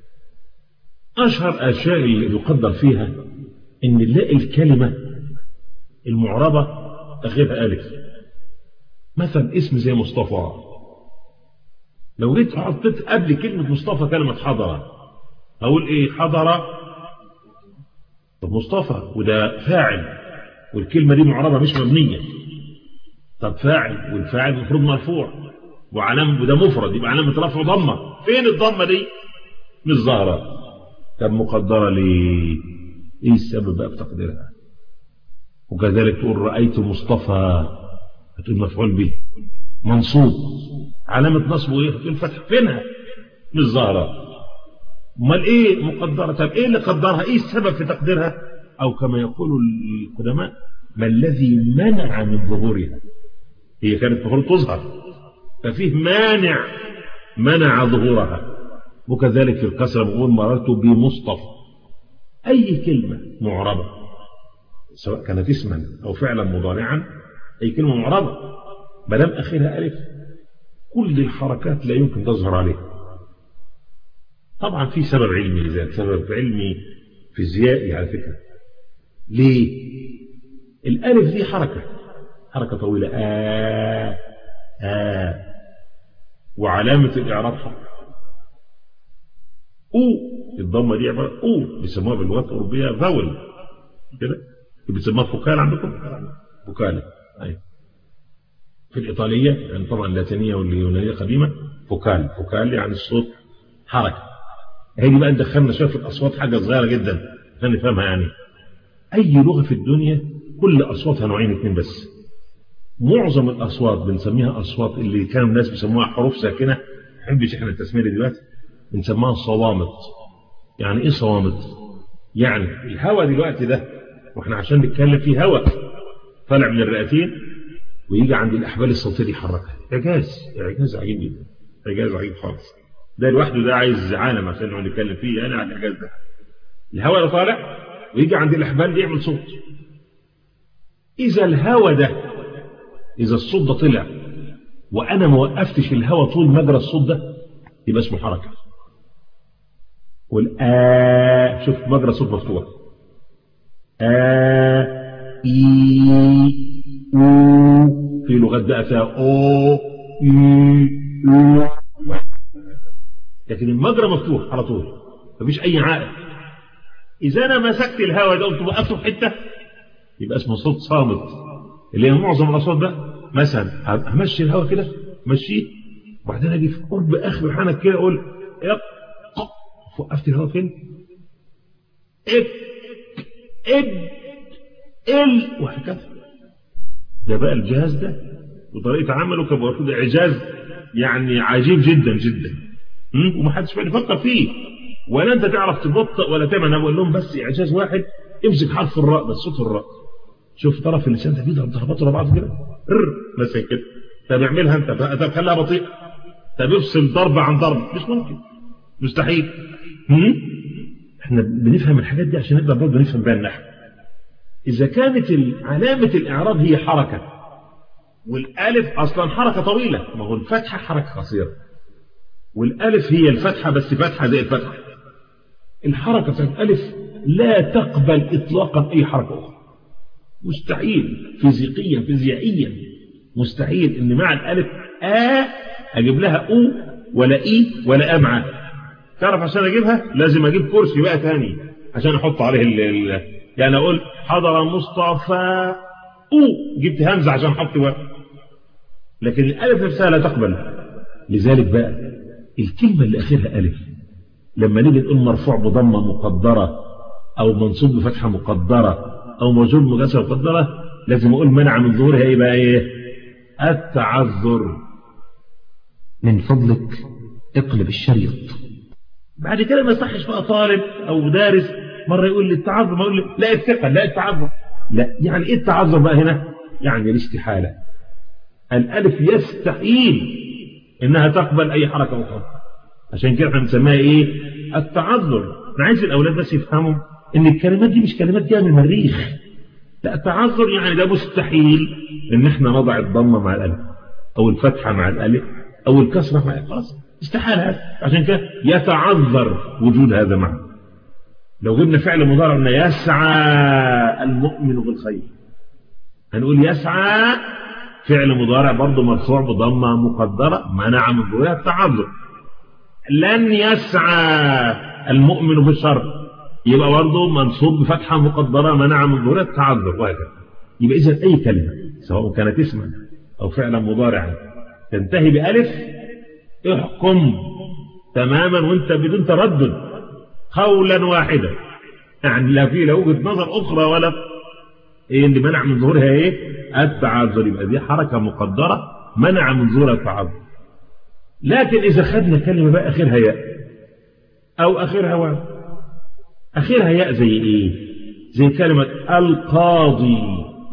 أشهر أشياء اللي يقدر فيها إن نلاقي الكلمة المعربة آخرها ألف مثلا اسم زي مصطفى لو جيت حطيت قبل كلمة مصطفى كلمة حضرة أقول إيه حضرة طب مصطفى وده فاعل والكلمة دي معربة مش مبنية طب فاعل والفاعل المفروض مرفوع وعلامة وده مفرد يبقى علامة رفع ضمة فين الضمة دي مش ظاهرة طب مقدرة ليه ايه السبب بقى في تقديرها وكذلك تقول رأيت مصطفى هتقول مفعول به منصوب علامة نصبه ايه هتقول فتح فينها مش ظاهرة امال ايه مقدرة طب ايه اللي قدرها ايه السبب في تقديرها او كما يقول القدماء ما الذي منع من ظهورها هي كانت المفروض تظهر ففيه مانع منع ظهورها وكذلك في الكسرة بقول مررت بمصطفى أي كلمة معربة سواء كانت اسما أو فعلا مضارعا أي كلمة معربة ما دام آخرها ألف كل الحركات لا يمكن تظهر عليها طبعا في سبب علمي لذلك سبب علمي فيزيائي على فكرة ليه الألف دي حركة حركة طويلة آه آه وعلامة الإعراب حرف أو الضمة دي عبارة أو بيسموها باللغات الأوروبية فاول كده بيسموها فوكال عندكم فوكال أيوة في الإيطالية يعني طبعا اللاتينية واليونانية قديمة فوكال فوكال يعني الصوت حركة هي دي بقى ندخلنا شوية في الأصوات حاجة صغيرة جدا عشان نفهمها يعني أي لغة في الدنيا كل أصواتها نوعين اثنين بس معظم الأصوات بنسميها أصوات اللي كانوا الناس بيسموها حروف ساكنة ما نحبش احنا التسمية دلوقتي بنسميها صوامت يعني ايه صوامت يعني الهواء دلوقتي ده واحنا عشان نتكلم فيه هواء طالع من الرئتين ويجي عند الأحبال الصوتية دي يحركها إعجاز إعجاز عجيب جدا إعجاز عجيب خالص ده لوحده ده عايز عالم عشان نقعد نتكلم فيه يعني على الإعجاز ده الهواء اللي طالع ويجي عند الأحبال دي يعمل صوت إذا الهواء ده إذا الصوت ده طلع وأنا ما وقفتش الهواء طول مجرى الصوت ده يبقى اسمه حركة والآ شوف مجرى صوت مفتوح آ إي أو في لغات بقى فيها أو إي أو لكن المجرى مفتوح على طول مفيش أي عائق إذا أنا مسكت الهواء ده قلت وقفته في حتة يبقى اسمه صوت صامت اللي هي معظم الأصوات ده مثلا همشي الهواء كده مشيه وبعدين أجي في قرب آخر حنك كده أقول إق وقفت الهواء فين؟ إب إب إل وهكذا ده بقى الجهاز ده وطريقة عمله كان المفروض إعجاز يعني عجيب جدا جدا ومحدش بقى يفكر فيه ولا انت تعرف تبطئ ولا تعمل انا بقول لهم بس اعجاز واحد امسك حرف الراء بس صوت الراء شوف طرف اللسان ده بيضرب ضربات ورا بعض كده ر مثلا كده طب اعملها انت طب خليها بطيئه طب افصل ضرب عن ضرب مش ممكن مستحيل هم؟ احنا بنفهم الحاجات دي عشان نقدر برضه نفهم بقى النحو اذا كانت علامه الاعراب هي حركه والالف اصلا حركه طويله ما هو الفتحه حركه قصيره والالف هي الفتحه بس فتحه زي الفتحه الحركه بتاعت الالف لا تقبل اطلاقا اي حركه اخرى مستحيل فيزيقيا فيزيائيا مستحيل ان مع الالف ا اجيب لها او ولا اي ولا ا معاه تعرف عشان اجيبها لازم اجيب كرسي بقى تاني عشان احط عليه ال ال يعني اقول حضر مصطفى او جبت همزه عشان احط و لكن الالف نفسها لا تقبل لذلك بقى الكلمه اللي اخرها الف لما نيجي نقول مرفوع بضمه مقدره او منصوب بفتحه مقدره او موجود بكسره مقدره لازم اقول منع من ظهورها ايه بقى ايه التعذر من فضلك اقلب الشريط بعد كده ما يصحش بقى طالب او دارس مره يقول لي التعذر ما يقول لي لا الثقه لا التعذر لا يعني ايه التعذر بقى هنا يعني الاستحاله الالف يستحيل انها تقبل اي حركه اخرى عشان كده احنا بنسميها ايه التعذر انا عايز الاولاد بس يفهموا ان الكلمات دي مش كلمات جايه من المريخ لا التعذر يعني ده مستحيل ان احنا نضع الضمه مع الالف او الفتحه مع الالف او الكسره مع خلاص استحال هذا عشان كده يتعذر وجود هذا معه لو جبنا فعل مضارع قلنا يسعى المؤمن بالخير هنقول يسعى فعل مضارع برضه مرفوع بضمه مقدره منع من ظهورها التعذر لن يسعى المؤمن بالشر يبقى برضه منصوب بفتحه مقدره منع من ظهورها التعذر وهكذا يبقى اذا اي كلمه سواء كانت اسما او فعلا مضارعا تنتهي بألف احكم تماما وانت بدون تردد قولا واحدا يعني لا في لا وجهه نظر اخرى ولا ايه اللي منع من ظهورها ايه التعذر يبقى دي حركه مقدره منع من ظهورها التعذر لكن اذا خدنا كلمه بقى اخرها ياء او اخرها واو اخرها ياء زي ايه زي كلمه القاضي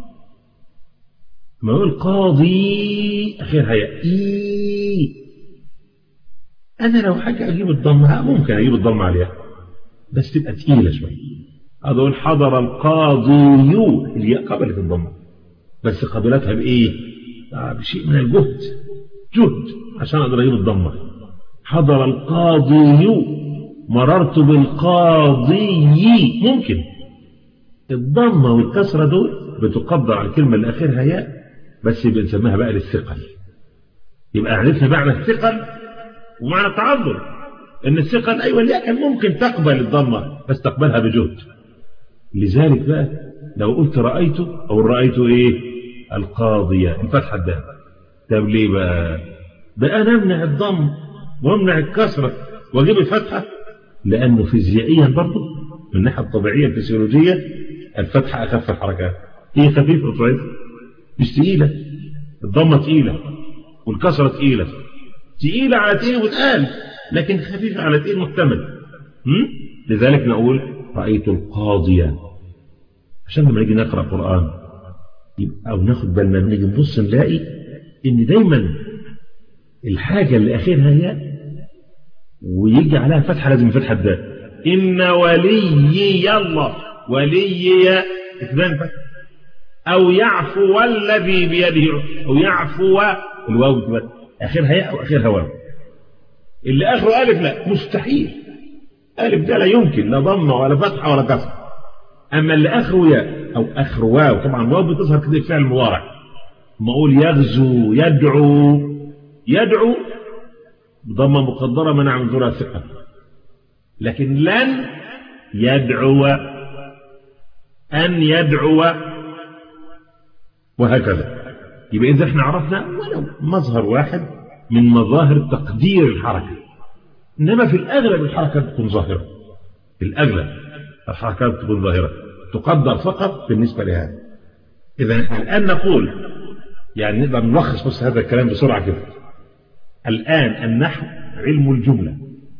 ما هو القاضي اخرها ياء إيه انا لو حاجه اجيب الضمه ممكن اجيب الضمه عليها بس تبقى تقيله شويه اقول حضر القاضي الياء قبلت الضمه بس قبلتها بايه آه بشيء من الجهد جهد عشان اقدر اجيب الضمه حضر القاضي مررت بالقاضي ممكن الضمه والكسره دول بتقدر على الكلمه اللي اخرها ياء بس بنسميها بقى للثقل يبقى عرفنا معنى الثقل ومعنى التعذر ان الثقل ايوه لا كان ممكن تقبل الضمه بس تقبلها بجهد لذلك بقى لو قلت رايت او رايت ايه القاضيه الفتحه الدال طب ليه بقى بقى انا امنع الضم وامنع الكسره واجيب الفتحه لانه فيزيائيا برضه من الناحيه الطبيعيه الفسيولوجيه الفتحه اخف الحركات هي خفيفه وضعيفه مش تقيله الضمه تقيله والكسره تقيله تقيله على تقيل وتقال لكن خفيفه على تقيل محتمل هم؟ لذلك نقول رايت القاضيه عشان لما نيجي نقرا قران يبقى او ناخد بالنا نيجي نبص نلاقي ان دايما الحاجه اللي اخرها ياء ويجي عليها فتحه لازم فتحه الدال ان وليي الله وليي اثبان فتحه او يعفو الذي بيده او يعفو الواو تبقى اخرها ياء او اخرها واو اللي اخره الف لا مستحيل الف ده لا يمكن لا ضمه ولا فتحه ولا كسر اما اللي اخره ياء او اخره واو طبعا واو بتظهر كده في فعل المضارع ما اقول يغزو يدعو يدعو ضمه مقدره منع من ظهورها ثقه لكن لن يدعو ان يدعو وهكذا يبقى إذا احنا عرفنا ولو مظهر واحد من مظاهر تقدير الحركة إنما في الأغلب الحركة تكون ظاهرة في الأغلب الحركات تكون ظاهرة تقدر فقط بالنسبة لهذا إذا الآن نقول يعني نقدر نلخص بس هذا الكلام بسرعة كده الآن النحو علم الجملة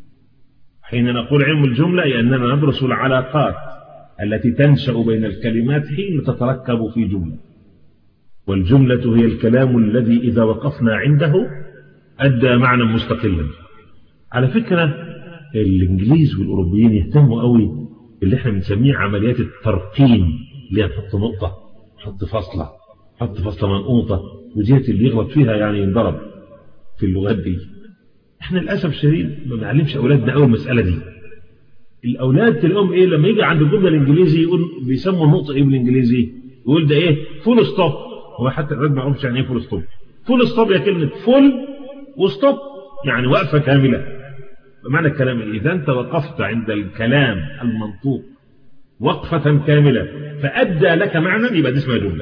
حين نقول علم الجملة لأننا ندرس العلاقات التي تنشأ بين الكلمات حين تتركب في جملة والجملة هي الكلام الذي إذا وقفنا عنده أدى معنى مستقلا على فكرة الإنجليز والأوروبيين يهتموا قوي باللي احنا بنسميه عمليات الترقيم اللي هي نحط نقطة نحط فاصلة نحط فاصلة منقوطة وديت اللي يغلط فيها يعني ينضرب في اللغات دي احنا للأسف الشديد ما بنعلمش أولادنا أول المسألة دي الأولاد تلاقيهم إيه لما يجي عند الجملة الإنجليزي يقول بيسموا النقطة إيه بالإنجليزي يقول ده إيه فول ستوب هو حتى الولاد ما يعرفش يعني ايه فول ستوب فول ستوب هي كلمه فول وستوب يعني وقفه كامله بمعنى الكلام اذا انت وقفت عند الكلام المنطوق وقفه كامله فادى لك معنى يبقى دي اسمها جمله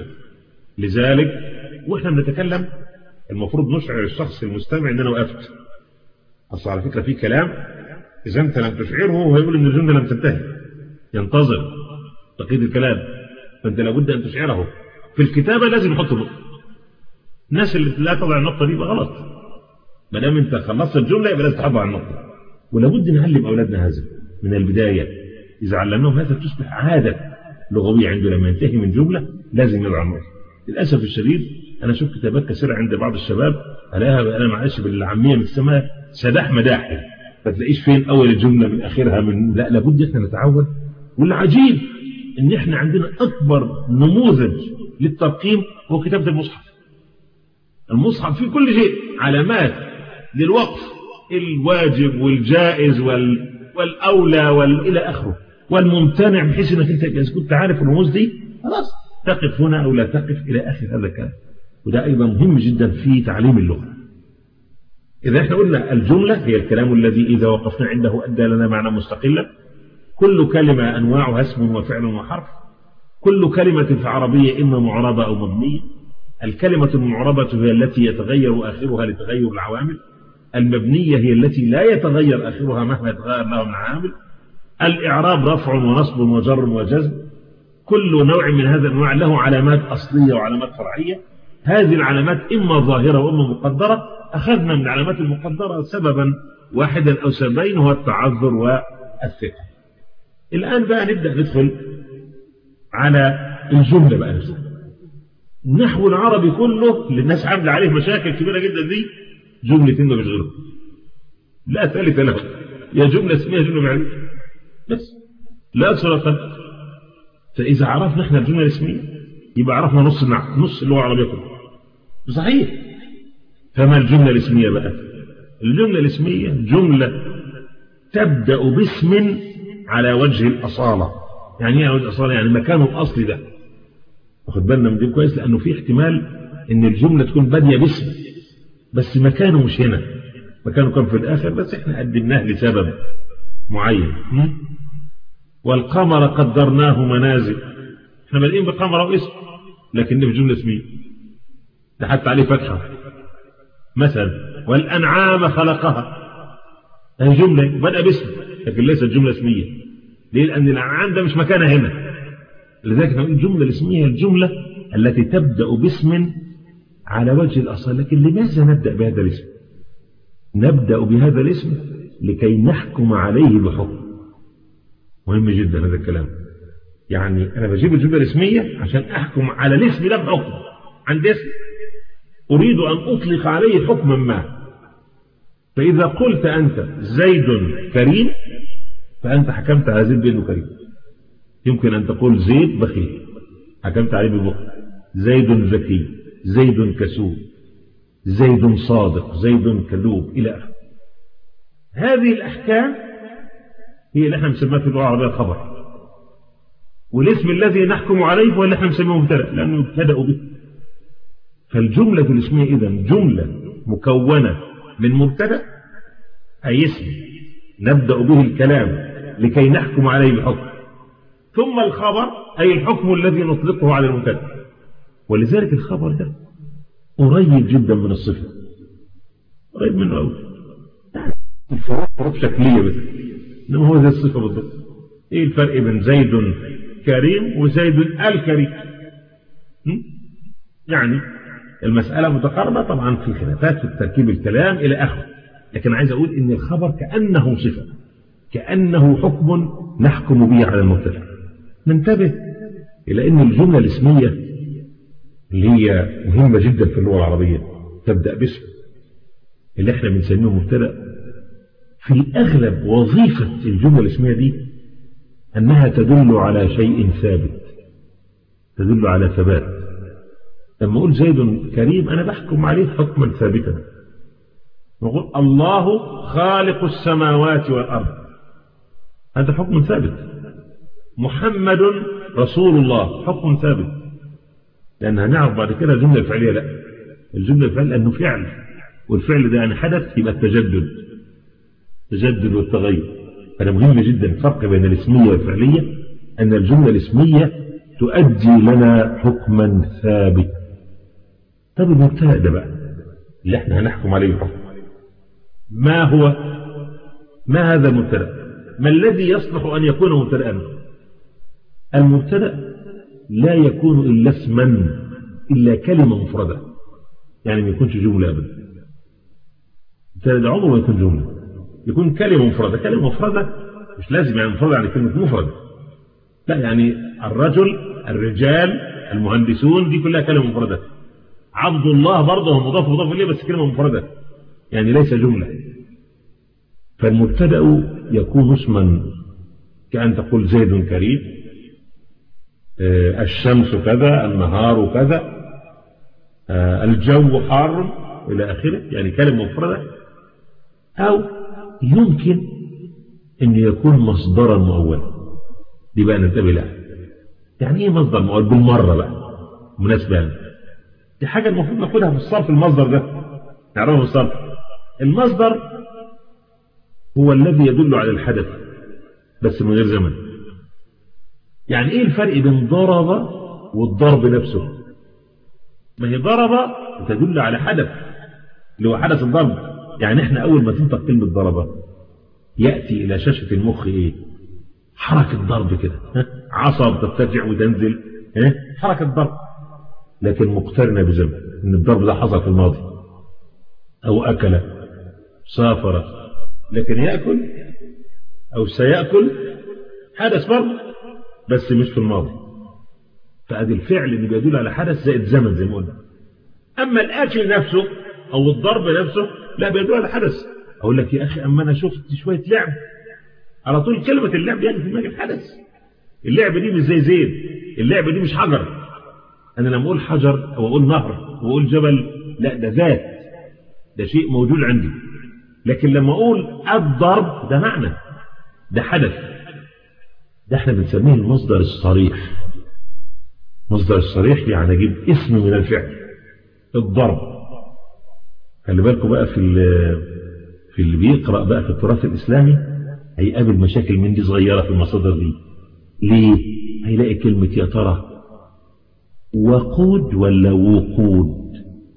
لذلك واحنا بنتكلم المفروض نشعر الشخص المستمع ان انا وقفت اصل على فكره في كلام اذا انت لم تشعره هو يقول ان الجمله لم تنتهي ينتظر تقييد الكلام فانت لابد ان تشعره في الكتابة لازم يحط نقطة الناس اللي لا تضع النقطة دي يبقى غلط ما دام انت خلصت الجملة يبقى لازم تحط على النقطة ولابد نعلم أولادنا هذا من البداية إذا علمناهم هذا تصبح عادة لغوية عنده لما ينتهي من جملة لازم يضع النقطة للأسف الشديد أنا شفت كتابات كثيرة عند بعض الشباب ألاقيها أنا معلش بالعامية بتسميها سداح مداح ما تلاقيش فين أول الجملة من آخرها من لا لابد إحنا نتعود والعجيب إن إحنا عندنا أكبر نموذج للترقيم هو كتابة المصحف المصحف فيه كل شيء علامات للوقف الواجب والجائز وال... والأولى وال... إلى آخره والممتنع بحيث أنك أنت إذا كنت عارف الرموز دي خلاص تقف هنا أو لا تقف إلى آخر هذا الكلام وده أيضا مهم جدا في تعليم اللغة إذا احنا قلنا الجملة هي الكلام الذي إذا وقفنا عنده أدى لنا معنى مستقلا كل كلمة أنواعها اسم وفعل وحرف كل كلمة في عربية إما معربة أو مبنية الكلمة المعربة هي التي يتغير آخرها لتغير العوامل المبنية هي التي لا يتغير آخرها مهما يتغير لها من عامل الإعراب رفع ونصب وجر وجزم كل نوع من هذا الأنواع له علامات أصلية وعلامات فرعية هذه العلامات إما ظاهرة وإما مقدرة أخذنا من العلامات المقدرة سببا واحدا أو سببين هو التعذر والثقة الآن بقى نبدأ ندخل على الجملة بقى نفسها النحو العربي كله اللي الناس عامله عليه مشاكل كبيرة جدا دي جملتين ما غيرهم لا ثالث له يا جملة اسمية جملة معرفة بس لا أكثر ولا فإذا عرفنا احنا الجملة الاسمية يبقى عرفنا نص النحو نص اللغة العربية كلها صحيح فما الجملة الاسمية بقى الجملة الاسمية جملة تبدأ باسم على وجه الأصالة يعني ايه وجه الأصالة يعني مكانه الأصلي ده واخد بالنا من دي كويس لأنه في احتمال ان الجملة تكون بادية باسم بس مكانه مش هنا مكانه كان في الاخر بس احنا قدمناه لسبب معين والقمر قدرناه منازل احنا بادئين بقمر واسم لكن في جملة اسمية ده حتى عليه فتحة مثلا والأنعام خلقها هذه جملة بدأ باسم لكن ليست جملة اسمية ليه لأن الأنعام ده مش مكانها هنا لذلك نقول الجملة الاسمية الجملة التي تبدأ باسم على وجه الأصل لكن لماذا نبدأ بهذا الاسم نبدأ بهذا الاسم لكي نحكم عليه بحكم مهم جدا هذا الكلام يعني أنا بجيب الجملة الاسمية عشان أحكم على الاسم ده بحكم عند اسم أريد أن أطلق عليه حكما ما فإذا قلت أنت زيد كريم فأنت حكمت على زيد بأنه كريم يمكن أن تقول زيد بخيل حكمت عليه بالبخل زيد ذكي زيد كسول زيد صادق زيد كذوب إلى آخره هذه الأحكام هي اللي احنا بنسميها في اللغة العربية الخبر والاسم الذي نحكم عليه هو اللي احنا بنسميه مبتدأ لأنه يبتدأ به فالجملة الاسمية إذا جملة مكونة من مبتدأ أي اسم نبدأ به الكلام لكي نحكم عليه بحكم ثم الخبر أي الحكم الذي نطلقه على المبتدأ ولذلك الخبر ده قريب جدا من الصفة قريب منه أوي الفروق شكلية بس إنما هو زي الصفة بالضبط إيه الفرق بين زيد كريم وزيد الكريم يعني المسألة متقاربة طبعا في خلافات في تركيب الكلام إلى آخره لكن عايز أقول إن الخبر كأنه صفة كأنه حكم نحكم به على المبتدأ ننتبه إلى أن الجملة الاسمية اللي هي مهمة جدا في اللغة العربية تبدأ باسم اللي احنا بنسميه مبتدأ في الأغلب وظيفة الجملة الاسمية دي أنها تدل على شيء ثابت تدل على ثبات لما أقول زيد كريم أنا بحكم عليه حكما ثابتا نقول الله خالق السماوات والأرض هذا حكم ثابت محمد رسول الله حكم ثابت لأن هنعرف بعد كده الجملة الفعلية لا الجملة الفعلية أنه فعل والفعل ده يعني حدث يبقى التجدد التجدد والتغير هذا مهم جدا الفرق بين الاسمية والفعلية أن الجملة الاسمية تؤدي لنا حكما ثابت طب المبتدا ده بقى اللي احنا هنحكم عليه الحكم ما هو ما هذا المبتدا ما الذي يصلح أن يكون مبتدا المبتدا لا يكون إلا اسما إلا كلمة مفردة يعني ما يكونش جملة أبدا المبتدا عمره ما يكون جملة يكون كلمة مفردة كلمة مفردة مش لازم يعني مفردة يعني كلمة مفردة لا يعني الرجل الرجال المهندسون دي كلها كلمة مفردة عبد الله برضه هو مضاف مضاف إليه بس كلمة مفردة يعني ليس جملة فالمبتدأ يكون اسما كأن تقول زيد كريم الشمس كذا النهار كذا الجو حار إلى آخره يعني كلمة مفردة أو يمكن أن يكون مصدرا مؤولا دي بقى ننتبه لها يعني ايه مصدر مؤول بالمرة بقى مناسبة دي حاجة المفروض ناخدها في الصرف المصدر ده نعرفه في الصرف المصدر هو الذي يدل على الحدث بس من غير زمن يعني ايه الفرق بين ضرب والضرب نفسه ما هي ضرب تدل على حدث اللي هو حدث الضرب يعني احنا اول ما تنطق كلمة ضربة يأتي الى شاشة المخ ايه حركة ضرب كده عصب ترتفع وتنزل حركة ضرب لكن مقترنة بزمن ان الضرب ده حصل في الماضي او اكل سافر لكن يأكل او سيأكل حدث برضه بس مش في الماضي فادي الفعل اللي بيدل على حدث زائد زمن زي ما قلنا اما الاكل نفسه او الضرب نفسه لا بيدل على حدث اقول لك يا اخي اما انا شفت شويه لعب على طول كلمه اللعب يعني في دماغي الحدث اللعبه دي مش زي زيد اللعبه دي مش حجر انا لما اقول حجر او اقول نهر واقول جبل لا ده ذات ده شيء موجود عندي لكن لما اقول الضرب ده معنى ده حدث ده احنا بنسميه المصدر الصريح مصدر الصريح يعني اجيب اسم من الفعل الضرب خلي بالكم بقى في في اللي بيقرأ بقى في التراث الإسلامي هيقابل مشاكل من دي صغيرة في المصادر دي ليه هيلاقي كلمة يا ترى وقود ولا وقود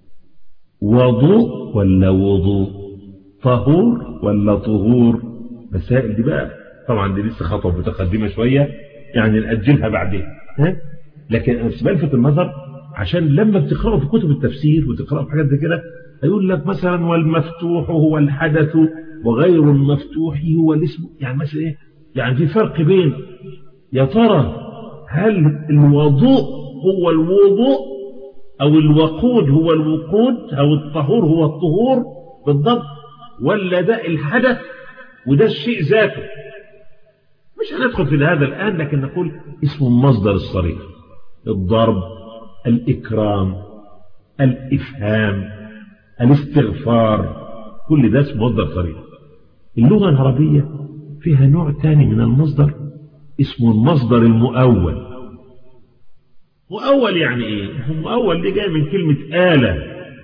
وضوء ولا وضوء طهور ولا طهور مسائل دي بقى طبعا دي لسه خطوة متقدمة شوية يعني نأجلها بعدين ها؟ لكن بس بلفت النظر عشان لما بتقرأوا في كتب التفسير وتقرأوا في حاجات زي كده هيقول لك مثلا والمفتوح هو الحدث وغير المفتوح هو الاسم يعني مثلا ايه يعني في فرق بين يا ترى هل الوضوء هو الوضوء او الوقود هو الوقود او الطهور هو الطهور بالضبط ولا ده الحدث وده الشيء ذاته مش هندخل في هذا الآن لكن نقول اسم المصدر الصريح الضرب الإكرام الإفهام الاستغفار كل ده اسم مصدر صريح اللغة العربية فيها نوع تاني من المصدر اسمه المصدر المؤول مؤول يعني ايه مؤول دي جاي من كلمة آلة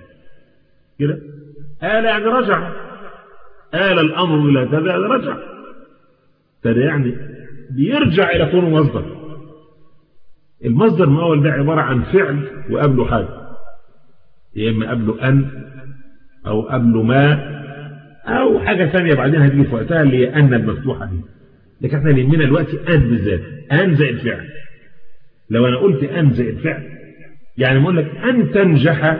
كده آلة يعني رجع آل الأمر إلى كذا رجع ده يعني بيرجع إلى كونه مصدر المصدر المؤول ده عبارة عن فعل وقبله حاجة يا إما قبله أن أو قبله ما أو حاجة ثانية بعدين هتيجي في وقتها اللي هي أن المفتوحة دي لكن احنا يهمنا دلوقتي أن بالذات أن زي الفعل لو أنا قلت أن زي الفعل يعني بقول لك أن تنجح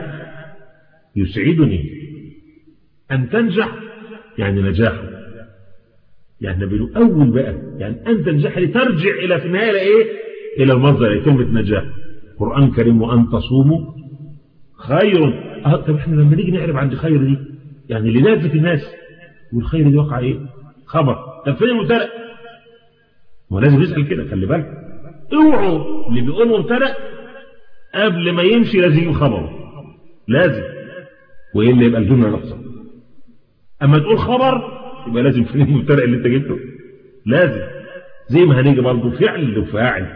يسعدني أن تنجح يعني نجاح يعني بيقولوا أول بقى يعني أن تنجح لترجع إلى في النهاية إيه إلى المصدر إلى كلمة نجاح قرآن كريم وأن تصوموا خير أه طب احنا لما نيجي نعرف عند خير دي يعني اللي لازم الناس والخير دي وقع ايه خبر طب فين المبتدا ما لازم يسال كده خلي بالك اوعوا اللي بيقول مبتدا قبل ما يمشي لازم يجيب خبره لازم والا يبقى الجمله ناقصه اما تقول خبر يبقى لازم فين المبتدا اللي انت جبته لازم زي ما هنيجي برضه فعل وفاعل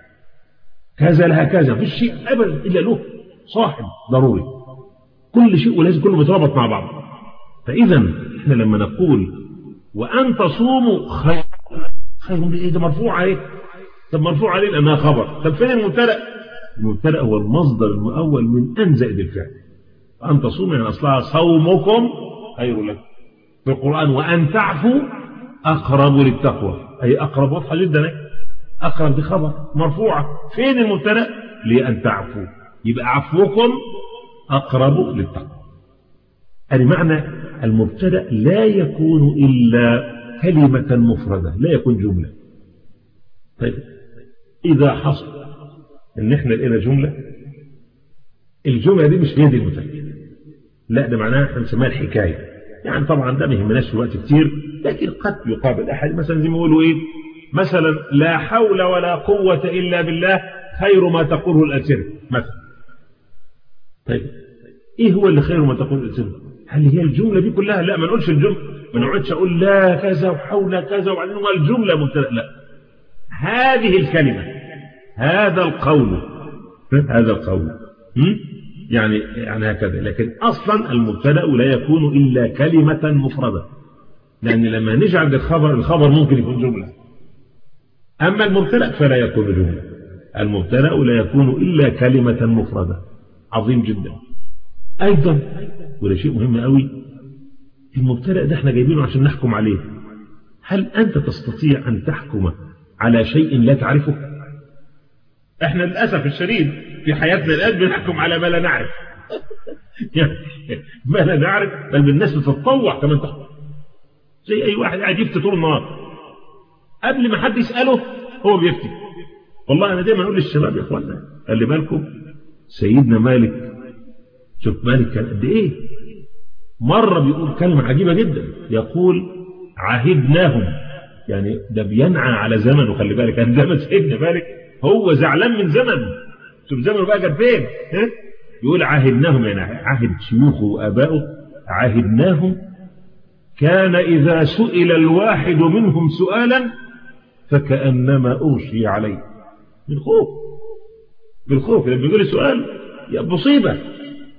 كذا لها كذا مفيش شيء ابدا الا له صاحب ضروري كل شيء ولازم كله مترابط مع بعض فإذا احنا لما نقول وأن تصوموا خير خير ايه ده مرفوع عليه طب مرفوع عليه لأنها خبر طب فين المبتدا المبتدا هو المصدر المؤول من أن زائد الفعل وأن تصوموا يعني أصلها صومكم خير لكم في القرآن وأن تعفوا أقرب للتقوى أي أقرب واضحة جدا أقرب دي خبر مرفوعة فين المبتدا لأن تعفوا يبقى عفوكم أقرب للتقوى يعني معنى المبتدا لا يكون إلا كلمة مفردة لا يكون جملة طيب إذا حصل إن إحنا لقينا جملة الجملة دي مش بيد المتكلم لا ده معناها احنا بنسميها الحكاية يعني طبعا ده ما يهمناش في وقت كتير لكن قد يقابل أحد مثلا زي ما يقولوا إيه مثلا لا حول ولا قوة إلا بالله خير ما تقوله الألسنة مثلا طيب ايه هو اللي خير ما تقول الانسان هل هي الجمله دي كلها لا ما نقولش الجمله ما نقعدش اقول لا كذا وحول كذا وبعدين هو الجمله مبتدا لا هذه الكلمه هذا القول هذا القول يعني يعني هكذا لكن اصلا المبتدا لا يكون الا كلمه مفرده لان لما نجعل الخبر الخبر ممكن يكون جمله اما المبتدا فلا يكون جمله المبتدا لا يكون الا كلمه مفرده عظيم جدا أيضا وده شيء مهم قوي المبتدأ ده احنا جايبينه عشان نحكم عليه هل أنت تستطيع أن تحكم على شيء لا تعرفه احنا للأسف الشديد في حياتنا الآن بنحكم على ما لا نعرف يعني ما لا نعرف بل بالناس بتتطوع كمان تحكم زي أي واحد قاعد يفتي طول النهار قبل ما حد يسأله هو بيفتي والله أنا دايما أقول للشباب يا إخوانا خلي بالكم سيدنا مالك شوف مالك كان قد ايه مرة بيقول كلمة عجيبة جدا يقول عهدناهم يعني ده بينعى على زمنه خلي بالك كان زمن سيدنا مالك هو زعلان من زمن شوف زمنه بقى كان فين ها؟ يقول عهدناهم يعني عهد شيوخه وآبائه عهدناهم كان إذا سئل الواحد منهم سؤالا فكأنما أغشي عليه من خوف بالخوف لما بيقول السؤال يا مصيبة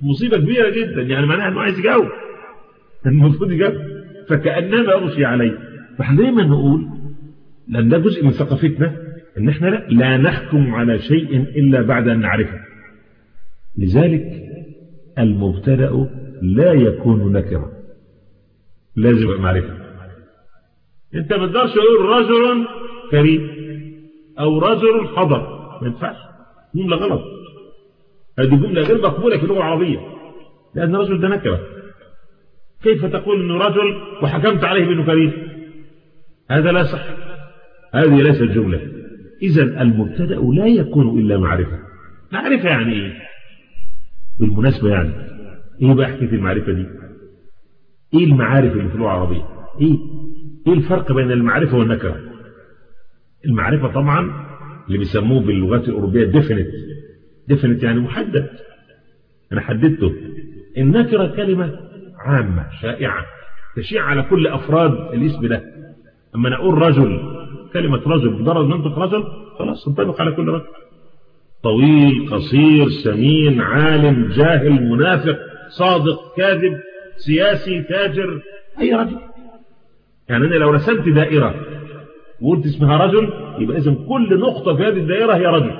مصيبة كبيرة جدا يعني معناها انه عايز يجاوب المفروض يجاوب فكأنما أغشي عليه فاحنا دايما نقول لأن ده جزء من ثقافتنا ان احنا لا, لا نحكم على شيء إلا بعد أن نعرفه لذلك المبتدأ لا يكون نكرا لازم يبقى معرفة انت ما تقدرش تقول رجل كريم او رجل حضر ما ينفعش جملة غلط هذه جملة غير مقبولة في اللغة العربية لأن الرجل ده نكرة كيف تقول انه رجل وحكمت عليه بانه كريم هذا لا صح هذه ليست جملة إذا المبتدأ لا يكون إلا معرفة معرفة يعني إيه بالمناسبة يعني إيه بقى حكاية المعرفة دي إيه المعارف اللي في اللغة العربية إيه إيه الفرق بين المعرفة والنكرة المعرفة طبعا اللي بيسموه باللغات الأوروبية ديفينيت ديفينيت يعني محدد أنا حددته النكرة كلمة عامة شائعة تشيع على كل أفراد الاسم ده أما نقول رجل كلمة رجل مجرد ننطق رجل خلاص تنطبق على كل رجل طويل قصير سمين عالم جاهل منافق صادق كاذب سياسي تاجر أي رجل يعني أنا لو رسمت دائرة وقلت اسمها رجل يبقى إذن كل نقطة في هذه الدائرة هي رجل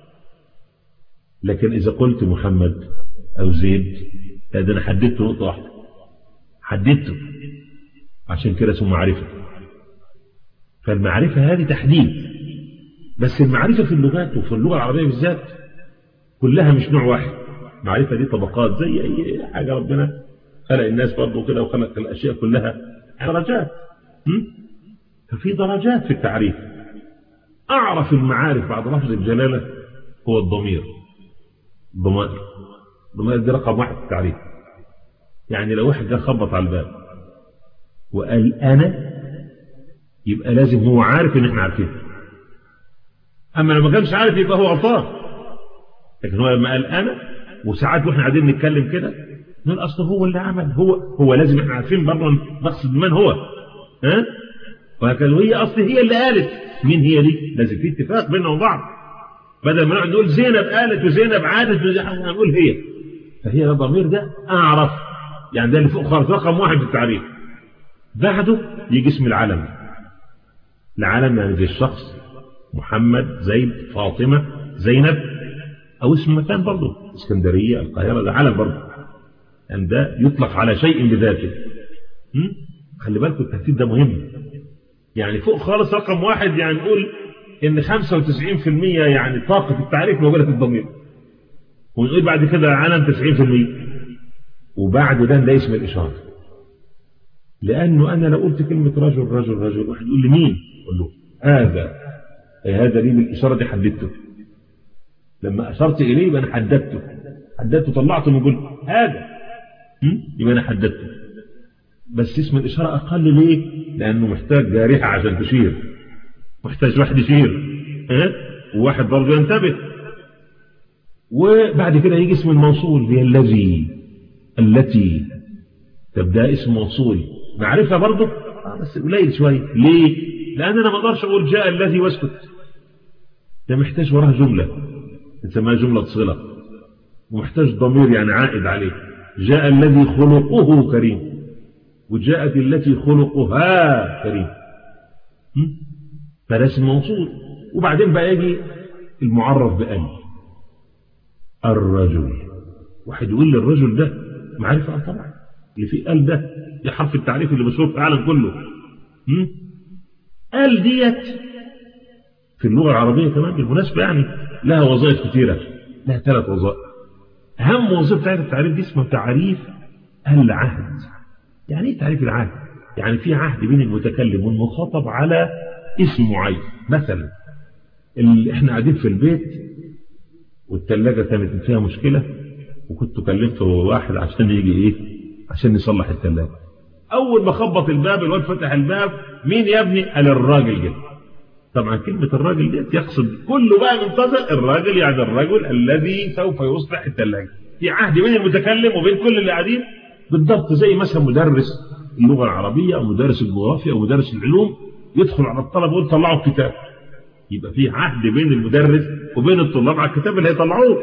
لكن إذا قلت محمد أو زيد هذا أنا حددت نقطة واحدة حددته عشان كده اسمه معرفة فالمعرفة هذه تحديد بس المعرفة في اللغات وفي اللغة العربية بالذات كلها مش نوع واحد معرفة دي طبقات زي أي حاجة ربنا خلق الناس برضه كده وخلق الأشياء كلها درجات ففي درجات في التعريف أعرف المعارف بعد لفظ الجلالة هو الضمير الضمائر الضمائر دي رقم واحد في التعريف يعني لو واحد جه خبط على الباب وقال أنا يبقى لازم هو عارف إن إحنا عارفين أما لو ما كانش عارف يبقى هو غلطان لكن هو لما قال أنا وساعات واحنا قاعدين نتكلم كده نقول أصل هو اللي عمل هو هو لازم إحنا عارفين برضه نقصد من هو ها وهكذا وهي أصل هي اللي قالت مين هي دي لازم في اتفاق بيننا وبعض بدل ما نقعد نقول زينب قالت وزينب عادت هنقول هي فهي الضمير ده أعرف يعني ده اللي فوق خالص رقم واحد في التعريف بعده يجي اسم العلم العلم يعني زي الشخص محمد زيد فاطمة زينب أو اسم مكان برضه اسكندرية القاهرة ده علم برضه يعني ده يطلق على شيء بذاته خلي بالكم الترتيب ده مهم يعني فوق خالص رقم واحد يعني نقول ان 95% يعني طاقة التعريف موجودة في الضمير ونقول بعد كده علم 90% وبعد ده ده اسم الإشارة لأنه أنا لو قلت كلمة رجل رجل رجل واحد يقول لي مين أقول له هذا هذا ليه بالإشارة دي حددته لما أشرت إليه يبقى أنا حددته حددته طلعته من قلت هذا يبقى أنا حددته بس اسم الإشارة أقل ليه لأنه محتاج جارحة عشان تشير محتاج واحد يشير اه؟ وواحد برضه ينتبه وبعد كده يجي اسم الموصول هي الذي التي تبدأ اسم موصول معرفة برضه آه بس قليل شوية ليه لأن أنا ما أقدرش أقول جاء الذي واسكت ده محتاج وراها جملة نسميها جملة صلة ومحتاج ضمير يعني عائد عليه جاء الذي خلقه كريم وجاءت التي خلقها كريم فده اسم موصول وبعدين بقى يجي المعرف بأن الرجل واحد يقول لي الرجل ده معرفة آه طبعا اللي فيه قال ده دي حرف التعريف اللي مشهور في العالم كله قال ديت في اللغة العربية كمان بالمناسبة يعني لها وظائف كثيرة لها ثلاث وظائف أهم وظيفة بتاعت التعريف دي اسمه تعريف العهد يعني ايه تعريف العهد يعني في عهد بين المتكلم والمخاطب على اسم معين مثلا اللي احنا قاعدين في البيت والثلاجة كانت فيها مشكلة وكنت كلمت واحد عشان يجي ايه عشان يصلح الثلاجة اول ما خبط الباب الواد فتح الباب مين يا ابني قال الراجل جه طبعا كلمة الراجل ديت يقصد كله بقى منتظر الراجل يعني الرجل الذي سوف يصلح الثلاجة في عهد بين المتكلم وبين كل اللي قاعدين بالضبط زي مثلا مدرس اللغة العربية أو مدرس الجغرافيا أو مدرس العلوم يدخل على الطلبة ويقول طلعوا الكتاب يبقى في عهد بين المدرس وبين الطلاب على الكتاب اللي هيطلعوه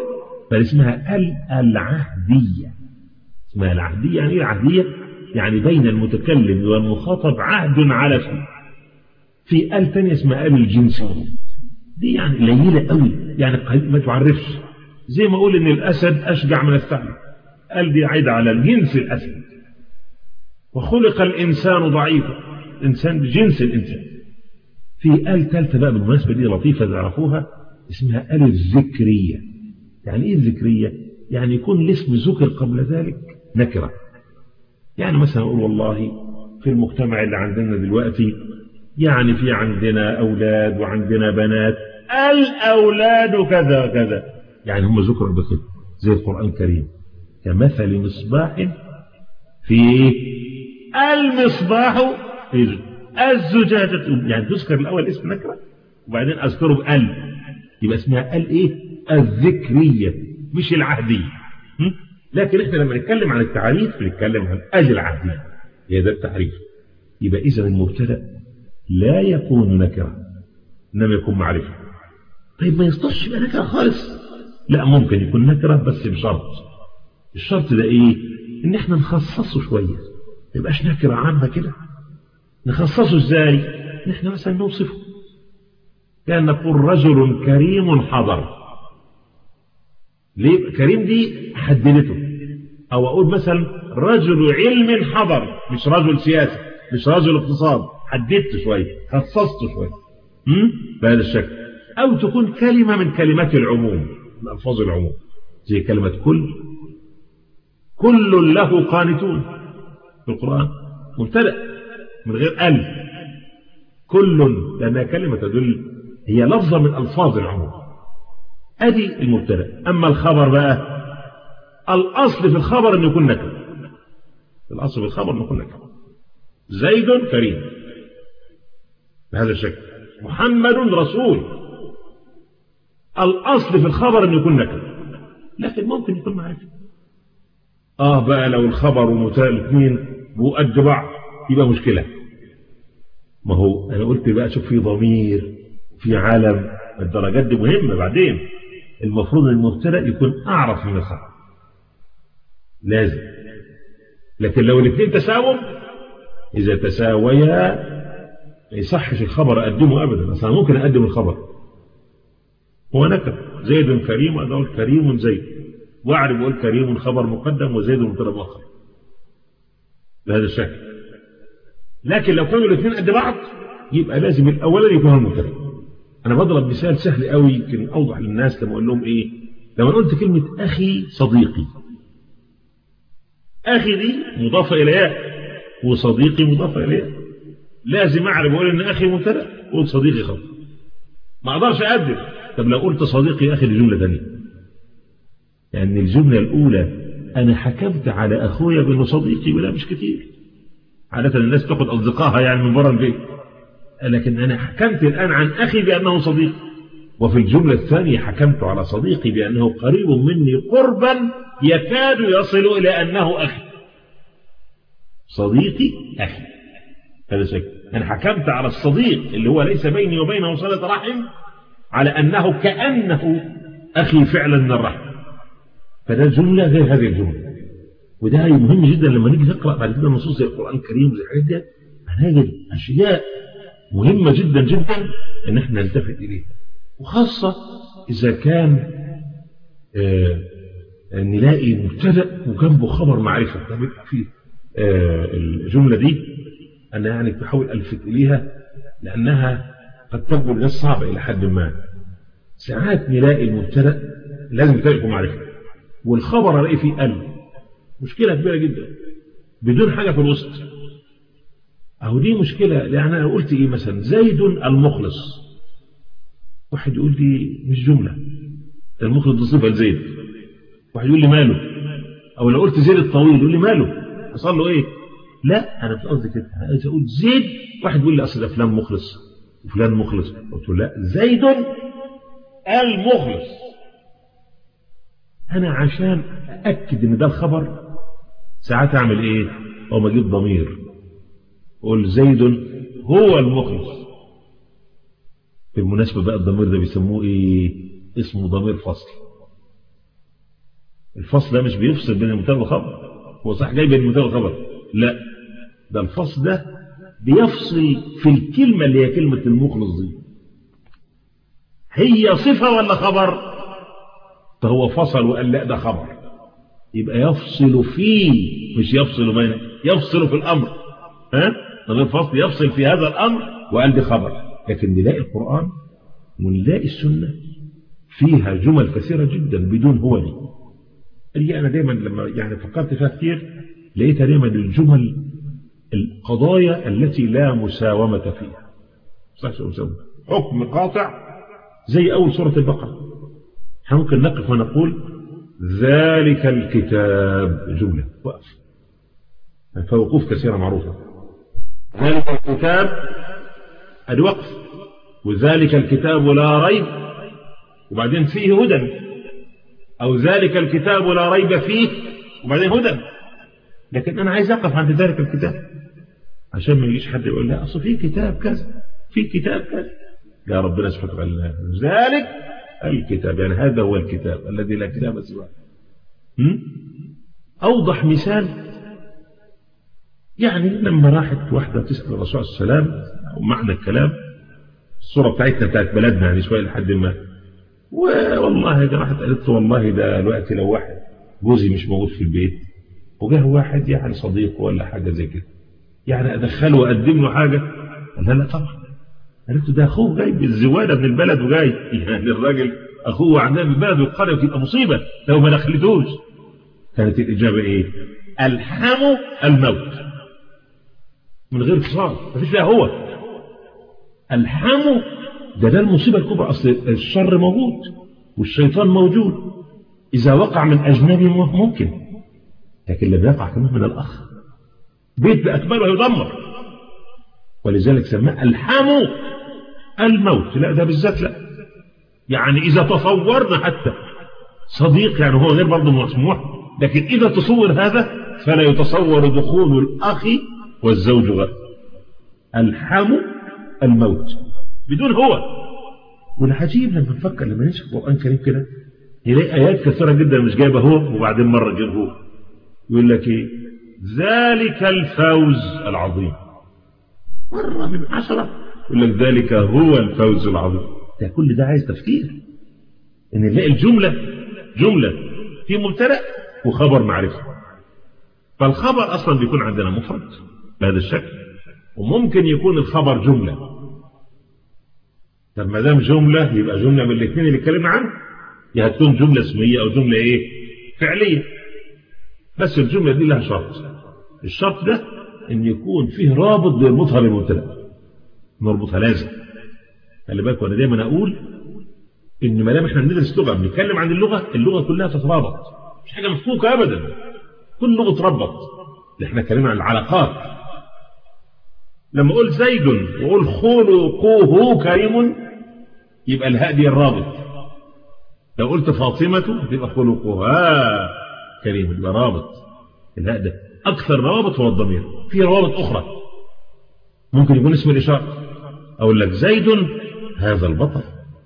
فاسمها ال العهدية اسمها العهدية يعني ايه العهدية يعني بين المتكلم والمخاطب عهد على شيء في ال ثانيه اسمها ال الجنسية دي يعني قليلة قوي يعني ما تعرفش زي ما اقول ان الاسد اشجع من الثعلب ال دي عايدة على الجنس الاسد وخلق الانسان ضعيفا انسان بجنس الانسان في ال ثالثه بقى بالمناسبه دي لطيفه تعرفوها اسمها ال الذكريه يعني ايه الذكريه يعني يكون الاسم ذكر قبل ذلك نكره يعني مثلا اقول والله في المجتمع اللي عندنا دلوقتي يعني في عندنا اولاد وعندنا بنات الاولاد كذا وكذا يعني هم ذكروا بكده زي القران الكريم كمثل مصباح في المصباح في الزجاجة يعني تذكر الأول اسم نكرة وبعدين أذكره بأل يبقى اسمها ال إيه الذكرية مش العهدية لكن احنا لما نتكلم عن التعريف بنتكلم عن ال العهدية هي ده التعريف يبقى إذا المبتدأ لا يكون نكرة إنما يكون معرفة طيب ما يصدقش يبقى نكرة خالص لا ممكن يكون نكرة بس بشرط الشرط ده إيه إن احنا نخصصه شوية ما يبقاش نكرة عامة كده نخصصه ازاي نحن مثلا نوصفه كان نقول رجل كريم حضر ليه كريم دي حددته او اقول مثلا رجل علم حضر مش رجل سياسي مش رجل اقتصاد حددت شويه خصصت شويه بهذا الشكل او تكون كلمه من كلمات العموم من الفاظ العموم زي كلمه كل كل له قانتون في القران مبتدأ من غير ألف كل لأنها كلمة تدل هي لفظة من ألفاظ العموم أدي المبتدا أما الخبر بقى الأصل في الخبر أن يكون نكرة الأصل في الخبر أن يكون نكرة زيد كريم بهذا الشكل محمد رسول الأصل في الخبر أن يكون نكرة لكن ممكن يكون معرفة آه بقى لو الخبر ومبتدا الاثنين بقد بعض يبقى مشكلة ما هو أنا قلت بقى شوف في ضمير في عالم الدرجات دي مهمة بعدين المفروض المبتدا يكون أعرف من الخبر لازم لكن لو الاثنين تساووا إذا تساويا ما يصحش الخبر أقدمه أبدا أصلا ممكن أقدم الخبر هو نكر زيد كريم وأنا أقول كريم زيد وأعرف أقول كريم خبر مقدم وزيد مبتدا مؤخر بهذا الشكل لكن لو كانوا الاثنين قد بعض يبقى لازم الاولاني يكون المبتدا انا بضرب مثال سهل قوي يمكن اوضح للناس لما اقول لهم ايه لما قلت كلمه اخي صديقي اخي دي مضافه الى ياء وصديقي مضافه الى ياء لازم اعرف اقول ان اخي مبتدا واقول صديقي خبر ما اقدرش اقدم طب لو قلت صديقي اخي دي جمله ثانيه يعني الجمله الاولى انا حكمت على اخويا بانه صديقي ولا مش كتير عادة الناس تاخد أصدقائها يعني من بره البيت لكن أنا حكمت الآن عن أخي بأنه صديق وفي الجملة الثانية حكمت على صديقي بأنه قريب مني قربا يكاد يصل إلى أنه أخي صديقي أخي هذا شكل أنا حكمت على الصديق اللي هو ليس بيني وبينه صلة رحم على أنه كأنه أخي فعلا من الرحم فده جملة غير هذه الجملة وده مهم جدا لما نيجي نقرا بعد كده نصوص زي القران الكريم وزي الحاجات دي هنجد اشياء مهمه جدا جدا ان احنا نلتفت اليها وخاصه اذا كان آه نلاقي مبتدا وجنبه خبر معرفه ده بيبقى فيه آه الجمله دي انا يعني بحاول الفت اليها لانها قد تبدو للناس صعبه الى حد ما ساعات نلاقي المبتدا لازم يكون معرفه والخبر الاقي فيه ال مشكلة كبيرة جدا بدون حاجة في الوسط أو دي مشكلة لأن أنا قلت إيه مثلا زيد المخلص واحد يقول لي مش جملة المخلص دي صفة لزيد واحد يقول لي ماله أو لو قلت زيد الطويل يقول لي ماله حصل له إيه لا أنا مش قصدي كده أنا عايز أقول زيد واحد يقول لي أصل ده فلان مخلص وفلان مخلص قلت له لا زيد المخلص أنا عشان أأكد إن ده الخبر ساعات أعمل إيه؟ أو ما أجيب ضمير أقول زيد هو المخلص بالمناسبة بقى الضمير ده بيسموه إيه؟ اسمه ضمير فصل الفصل ده مش بيفصل بين المبتدا والخبر هو صح جاي بين المبتدا والخبر لا ده الفصل ده بيفصل في الكلمة اللي هي كلمة المخلص دي هي صفة ولا خبر فهو فصل وقال لا ده خبر يبقى يفصل فيه مش يفصل بين يفصل في الأمر ها من غير فصل يفصل في هذا الأمر وقال دي خبر لكن نلاقي القرآن ونلاقي السنة فيها جمل كثيرة جدا بدون هو لي اللي أنا دايما لما يعني فكرت فيها كثير لقيتها دايما الجمل القضايا التي لا مساومة فيها صح مساومة حكم قاطع زي أول سورة البقرة احنا ممكن نقف ونقول ذلك الكتاب جملة وقف فوقوف كثيرة معروفة ذلك الكتاب ادي وقف وذلك الكتاب لا ريب وبعدين فيه هدى أو ذلك الكتاب لا ريب فيه وبعدين هدى لكن أنا عايز أقف عند ذلك الكتاب عشان ما يجيش حد يقول لا أصل في كتاب كذا في كتاب كذا يا ربنا سبحانه وتعالى ذلك الكتاب يعني هذا هو الكتاب الذي لا كتاب سواه أوضح مثال يعني لما راحت واحدة تسأل الرسول صلى الله عليه وسلم أو معنى الكلام الصورة بتاعتنا بتاعت بلدنا يعني شوية لحد ما والله ده راحت قالت له والله ده الوقت لو واحد جوزي مش موجود في البيت وجاه واحد يعني صديقه ولا حاجة زي كده يعني أدخله وأقدم له حاجة قال لا لا طبعا قالت له ده أخوه جاي بالزوالة من البلد وجاي يعني الراجل أخوه عندنا من البلد والقرية وتبقى مصيبة لو ما دخلتوش كانت الإجابة إيه الحموا الموت من غير اتصال مفيش فيها هو الحموا ده ده المصيبة الكبرى أصل الشر موجود والشيطان موجود إذا وقع من أجنبي ممكن لكن اللي بيقع كمان من الأخ بيت بأكمله يدمر ولذلك سماه الحموا الموت لا ده بالذات لا يعني إذا تصورنا حتى صديق يعني هو غير برضه مسموح لكن إذا تصور هذا فلا يتصور دخول الأخ والزوج غير الحم الموت بدون هو والعجيب لما نفكر لما نمسك القرآن الكريم كده يلاقي آيات كثيرة جدا مش جايبة هو وبعدين مرة جايب هو يقول لك إيه ذلك الفوز العظيم مرة من عشرة يقول لك ذلك هو الفوز العظيم ده كل ده عايز تفكير ان نلاقي الجملة جملة في مبتدا وخبر معرفة فالخبر اصلا بيكون عندنا مفرد بهذا الشكل وممكن يكون الخبر جملة طب ما دام جملة يبقى جملة من الاثنين اللي اتكلمنا عنه يا هتكون جملة اسمية او جملة ايه فعلية بس الجملة دي لها شرط الشرط ده ان يكون فيه رابط بيربطها بالمبتدا نربطها لازم خلي بالك وانا دايما اقول ان ما دام احنا بندرس لغه بنتكلم عن اللغه اللغه كلها تترابط مش حاجه مفكوكه ابدا كل لغه تربط احنا اتكلمنا عن العلاقات لما اقول زيد واقول خلقه كريم يبقى الهاء دي الرابط لو قلت فاطمه تبقى خلقها كريم يبقى رابط الهاء ده اكثر روابط هو الضمير في روابط اخرى ممكن يكون اسم الاشاره اقول لك زيد هذا البطل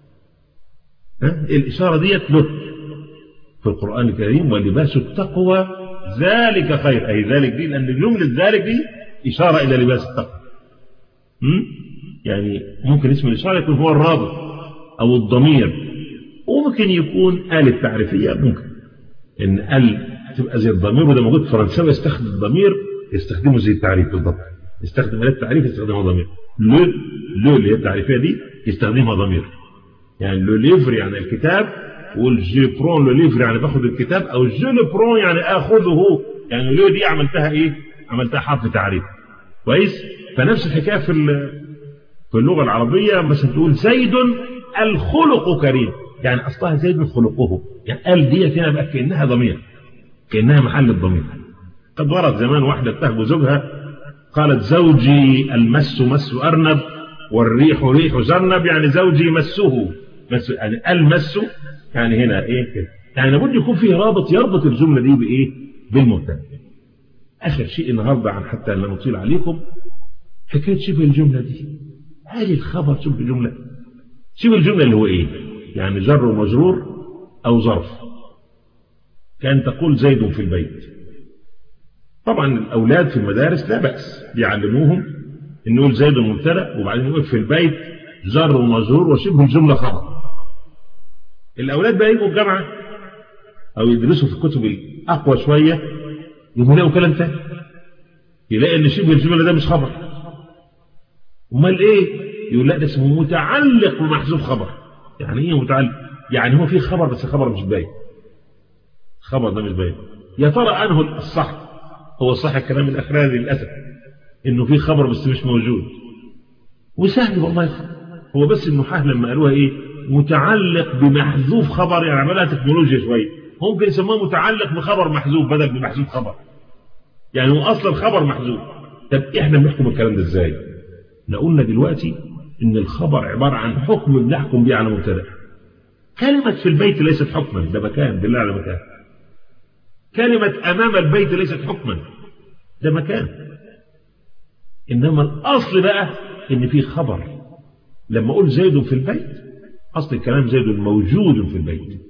ها؟ الإشارة ديت له في القرآن الكريم ولباس التقوى ذلك خير أي ذلك دي لأن جملة ذلك دي إشارة إلى لباس التقوى م? يعني ممكن اسم الإشارة يكون هو الرابط أو الضمير وممكن يكون آل التعريفية ممكن إن آل تبقى زي الضمير وده موجود في فرنساوي يستخدم الضمير يستخدمه زي التعريف بالضبط يستخدم آل التعريف يستخدمها ضمير لو لو اللي هي التعريفية دي يستخدمها ضمير يعني لو ليفر يعني الكتاب والجي برون لو ليفر يعني باخد الكتاب او جو لو برون يعني اخذه يعني لو دي عملتها ايه عملتها حرف تعريف كويس فنفس الحكايه في في اللغه العربيه مثلا تقول زيد الخلق كريم يعني اصلها زيد خلقه يعني ال ديت هنا بقى كانها ضمير كانها محل الضمير قد ورد زمان واحده تهب زوجها قالت زوجي المس مس ارنب والريح ريح زرنب يعني زوجي مسه مس يعني المس يعني هنا ايه كده يعني لابد يكون فيه رابط يربط الجمله دي بايه بالمبتدا اخر شيء النهارده عن حتى لا نطيل عليكم حكايه شبه الجمله دي هل الخبر شبه الجمله شبه الجمله اللي هو ايه يعني جر ومجرور او ظرف كأن تقول زيد في البيت طبعا الأولاد في المدارس لا بأس بيعلموهم إن يقول زيد مبتدأ وبعدين يقول في البيت جر ومجرور وشبه الجملة خبر الأولاد بقى يجوا الجامعة أو يدرسوا في الكتب الأقوى شوية يلاقوا كلام تاني يلاقي إن شبه الجملة ده مش خبر أمال إيه؟ يقول لا ده اسمه متعلق بمحذوف خبر يعني إيه متعلق؟ يعني هو في خبر بس خبر مش باين خبر ده مش باين يا ترى أنه الصح هو صح الكلام الأخراني للأسف إنه في خبر بس مش موجود وسهل والله خبر. هو بس النحاة لما قالوها إيه متعلق بمحذوف خبر يعني عملها تكنولوجيا شوية ممكن يسموها متعلق بخبر محذوف بدل بمحذوف خبر يعني هو أصلا خبر محذوف طب إحنا بنحكم الكلام ده إزاي احنا قلنا دلوقتي إن الخبر عبارة عن حكم بنحكم بيه على مبتدأ كلمة في البيت ليست حكما ده مكان بالله على مكان كلمة أمام البيت ليست حكما ده مكان إنما الأصل بقى إن في خبر لما أقول زيد في البيت أصل الكلام زيد موجود في البيت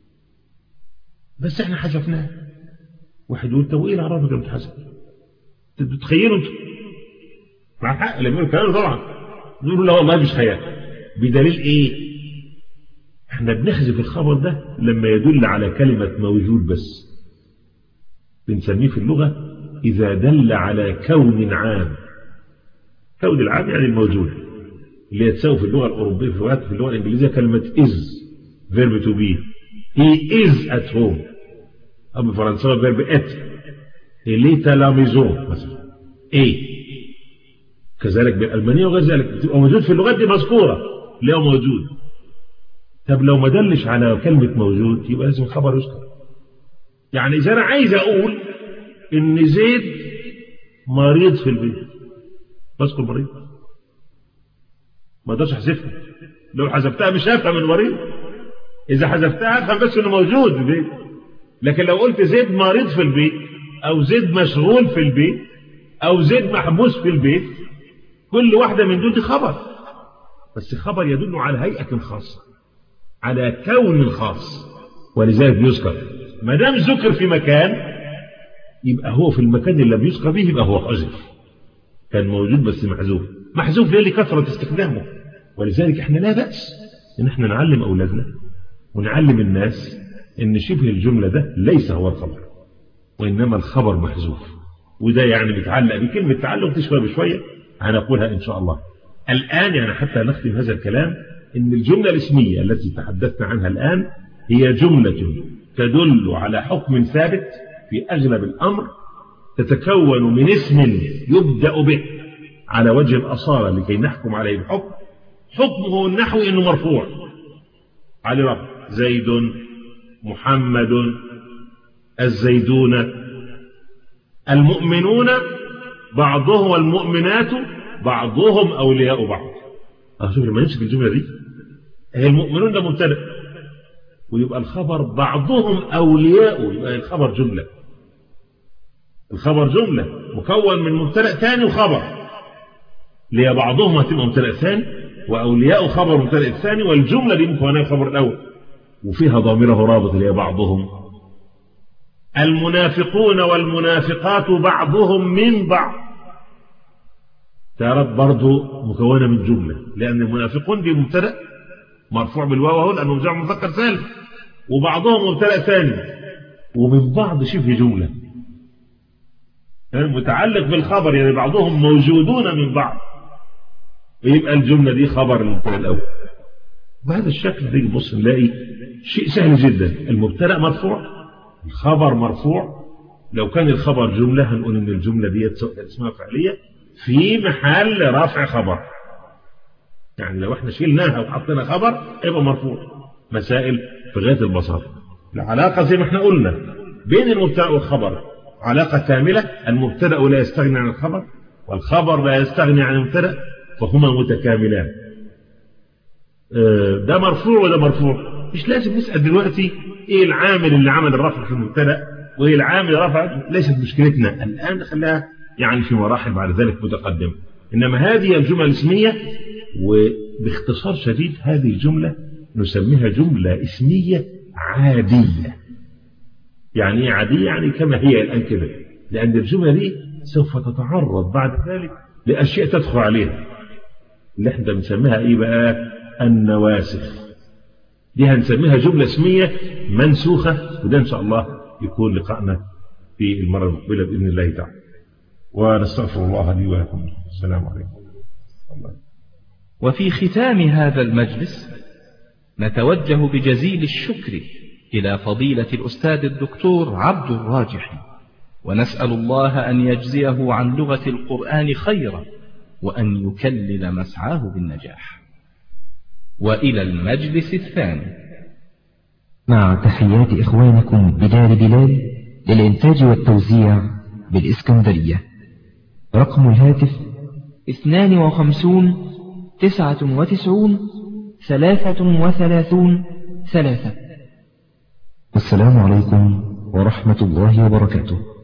بس احنا حذفناه واحد يقول طب ايه العرب اللي بتحذف تتخيلوا انتوا مع الحق اللي بيقول الكلام طبعا نقول لا والله مش خيال بدليل ايه احنا بنحذف الخبر ده لما يدل على كلمة موجود بس بنسميه في اللغة إذا دل على كون عام كون العام يعني الموجود اللي يتساوي في اللغة الأوروبية في اللغة, في اللغة الإنجليزية كلمة is verb to be he is at home أو بالفرنساوي verb être il est à la maison مثلا ايه كذلك بالألمانية وغير ذلك بتبقى موجود في اللغات دي مذكورة اللي هو موجود طب لو ما دلش على كلمة موجود يبقى لازم خبر يذكر يعني إذا أنا عايز أقول إن زيد مريض في البيت بذكر مريض ما اقدرش احذفها لو حذفتها مش هفهم المريض إذا حذفتها هفهم بس إنه موجود في البيت لكن لو قلت زيد مريض في البيت أو زيد مشغول في البيت أو زيد محبوس في البيت كل واحدة من دول دي خبر بس خبر يدل على هيئة خاصة على كون خاص ولذلك بيذكر ما دام ذكر في مكان يبقى هو في المكان اللي بيذكر به يبقى هو حذف كان موجود بس محذوف محذوف ليه لكثرة استخدامه ولذلك احنا لا بأس ان احنا نعلم اولادنا ونعلم الناس ان شبه الجملة ده ليس هو الخبر وانما الخبر محذوف وده يعني بيتعلق بكلمة تعلق دي شوية بشوية هنقولها ان شاء الله الان يعني حتى نختم هذا الكلام ان الجملة الاسمية التي تحدثنا عنها الان هي جملة تدل على حكم ثابت في اغلب الامر تتكون من اسم يبدأ به على وجه الأصالة لكي نحكم عليه بحكم حكمه النحوي أنه مرفوع على رب زيد محمد الزيدون المؤمنون بعضهم والمؤمنات بعضهم أولياء بعض شوف لما نمسك الجملة دي هي المؤمنون ده مبتدأ ويبقى الخبر بعضهم أولياء يبقى الخبر جملة الخبر جملة مكون من مبتدأ ثاني وخبر ليه بعضهم هتبقى مبتدأ ثاني وأولياء خبر مبتدأ الثاني والجملة دي مكونة الخبر الأول وفيها ضامره رابط اللي هي بعضهم المنافقون والمنافقات بعضهم من بعض تعرف برضه مكونة من جملة لأن المنافقون دي مبتدأ مرفوع بالواو اهو لأنه جمع مذكر سالم وبعضهم مبتدأ ثاني ومن بعض شبه جملة متعلق بالخبر يعني بعضهم موجودون من بعض ويبقى الجملة دي خبر المبتدا الأول بهذا الشكل دي بص نلاقي شيء سهل جدا المبتدا مرفوع الخبر مرفوع لو كان الخبر جملة هنقول ان الجملة دي اسمها فعلية في محل رفع خبر يعني لو احنا شيلناها وحطينا خبر يبقى مرفوع مسائل في غاية البساطة العلاقة زي ما احنا قلنا بين المبتدا والخبر علاقة كاملة المبتدا لا يستغني عن الخبر والخبر لا يستغني عن المبتدا فهما متكاملان ده مرفوع وده مرفوع مش لازم نسأل دلوقتي ايه العامل اللي عمل الرفع في المبتدا وايه العامل رفع ليست مشكلتنا الان خلاها يعني في مراحل بعد ذلك متقدمة انما هذه الجمل الاسمية وباختصار شديد هذه الجملة نسميها جملة اسمية عادية يعني ايه عادية يعني كما هي الآن كده لأن الجملة دي سوف تتعرض بعد ذلك لأشياء تدخل عليها اللي احنا بنسميها ايه بقى النواسخ دي هنسميها جملة اسمية منسوخة وده إن شاء الله يكون لقاءنا في المرة المقبلة بإذن الله تعالى ونستغفر الله لي ولكم السلام عليكم الله. وفي ختام هذا المجلس نتوجه بجزيل الشكر إلى فضيلة الأستاذ الدكتور عبد الراجح ونسأل الله أن يجزيه عن لغة القرآن خيرا وأن يكلل مسعاه بالنجاح وإلى المجلس الثاني مع تحيات إخوانكم بدار بلال للإنتاج والتوزيع بالإسكندرية رقم الهاتف اثنان وخمسون تسعة وتسعون ثلاثة وثلاثون ثلاثة والسلام عليكم ورحمة الله وبركاته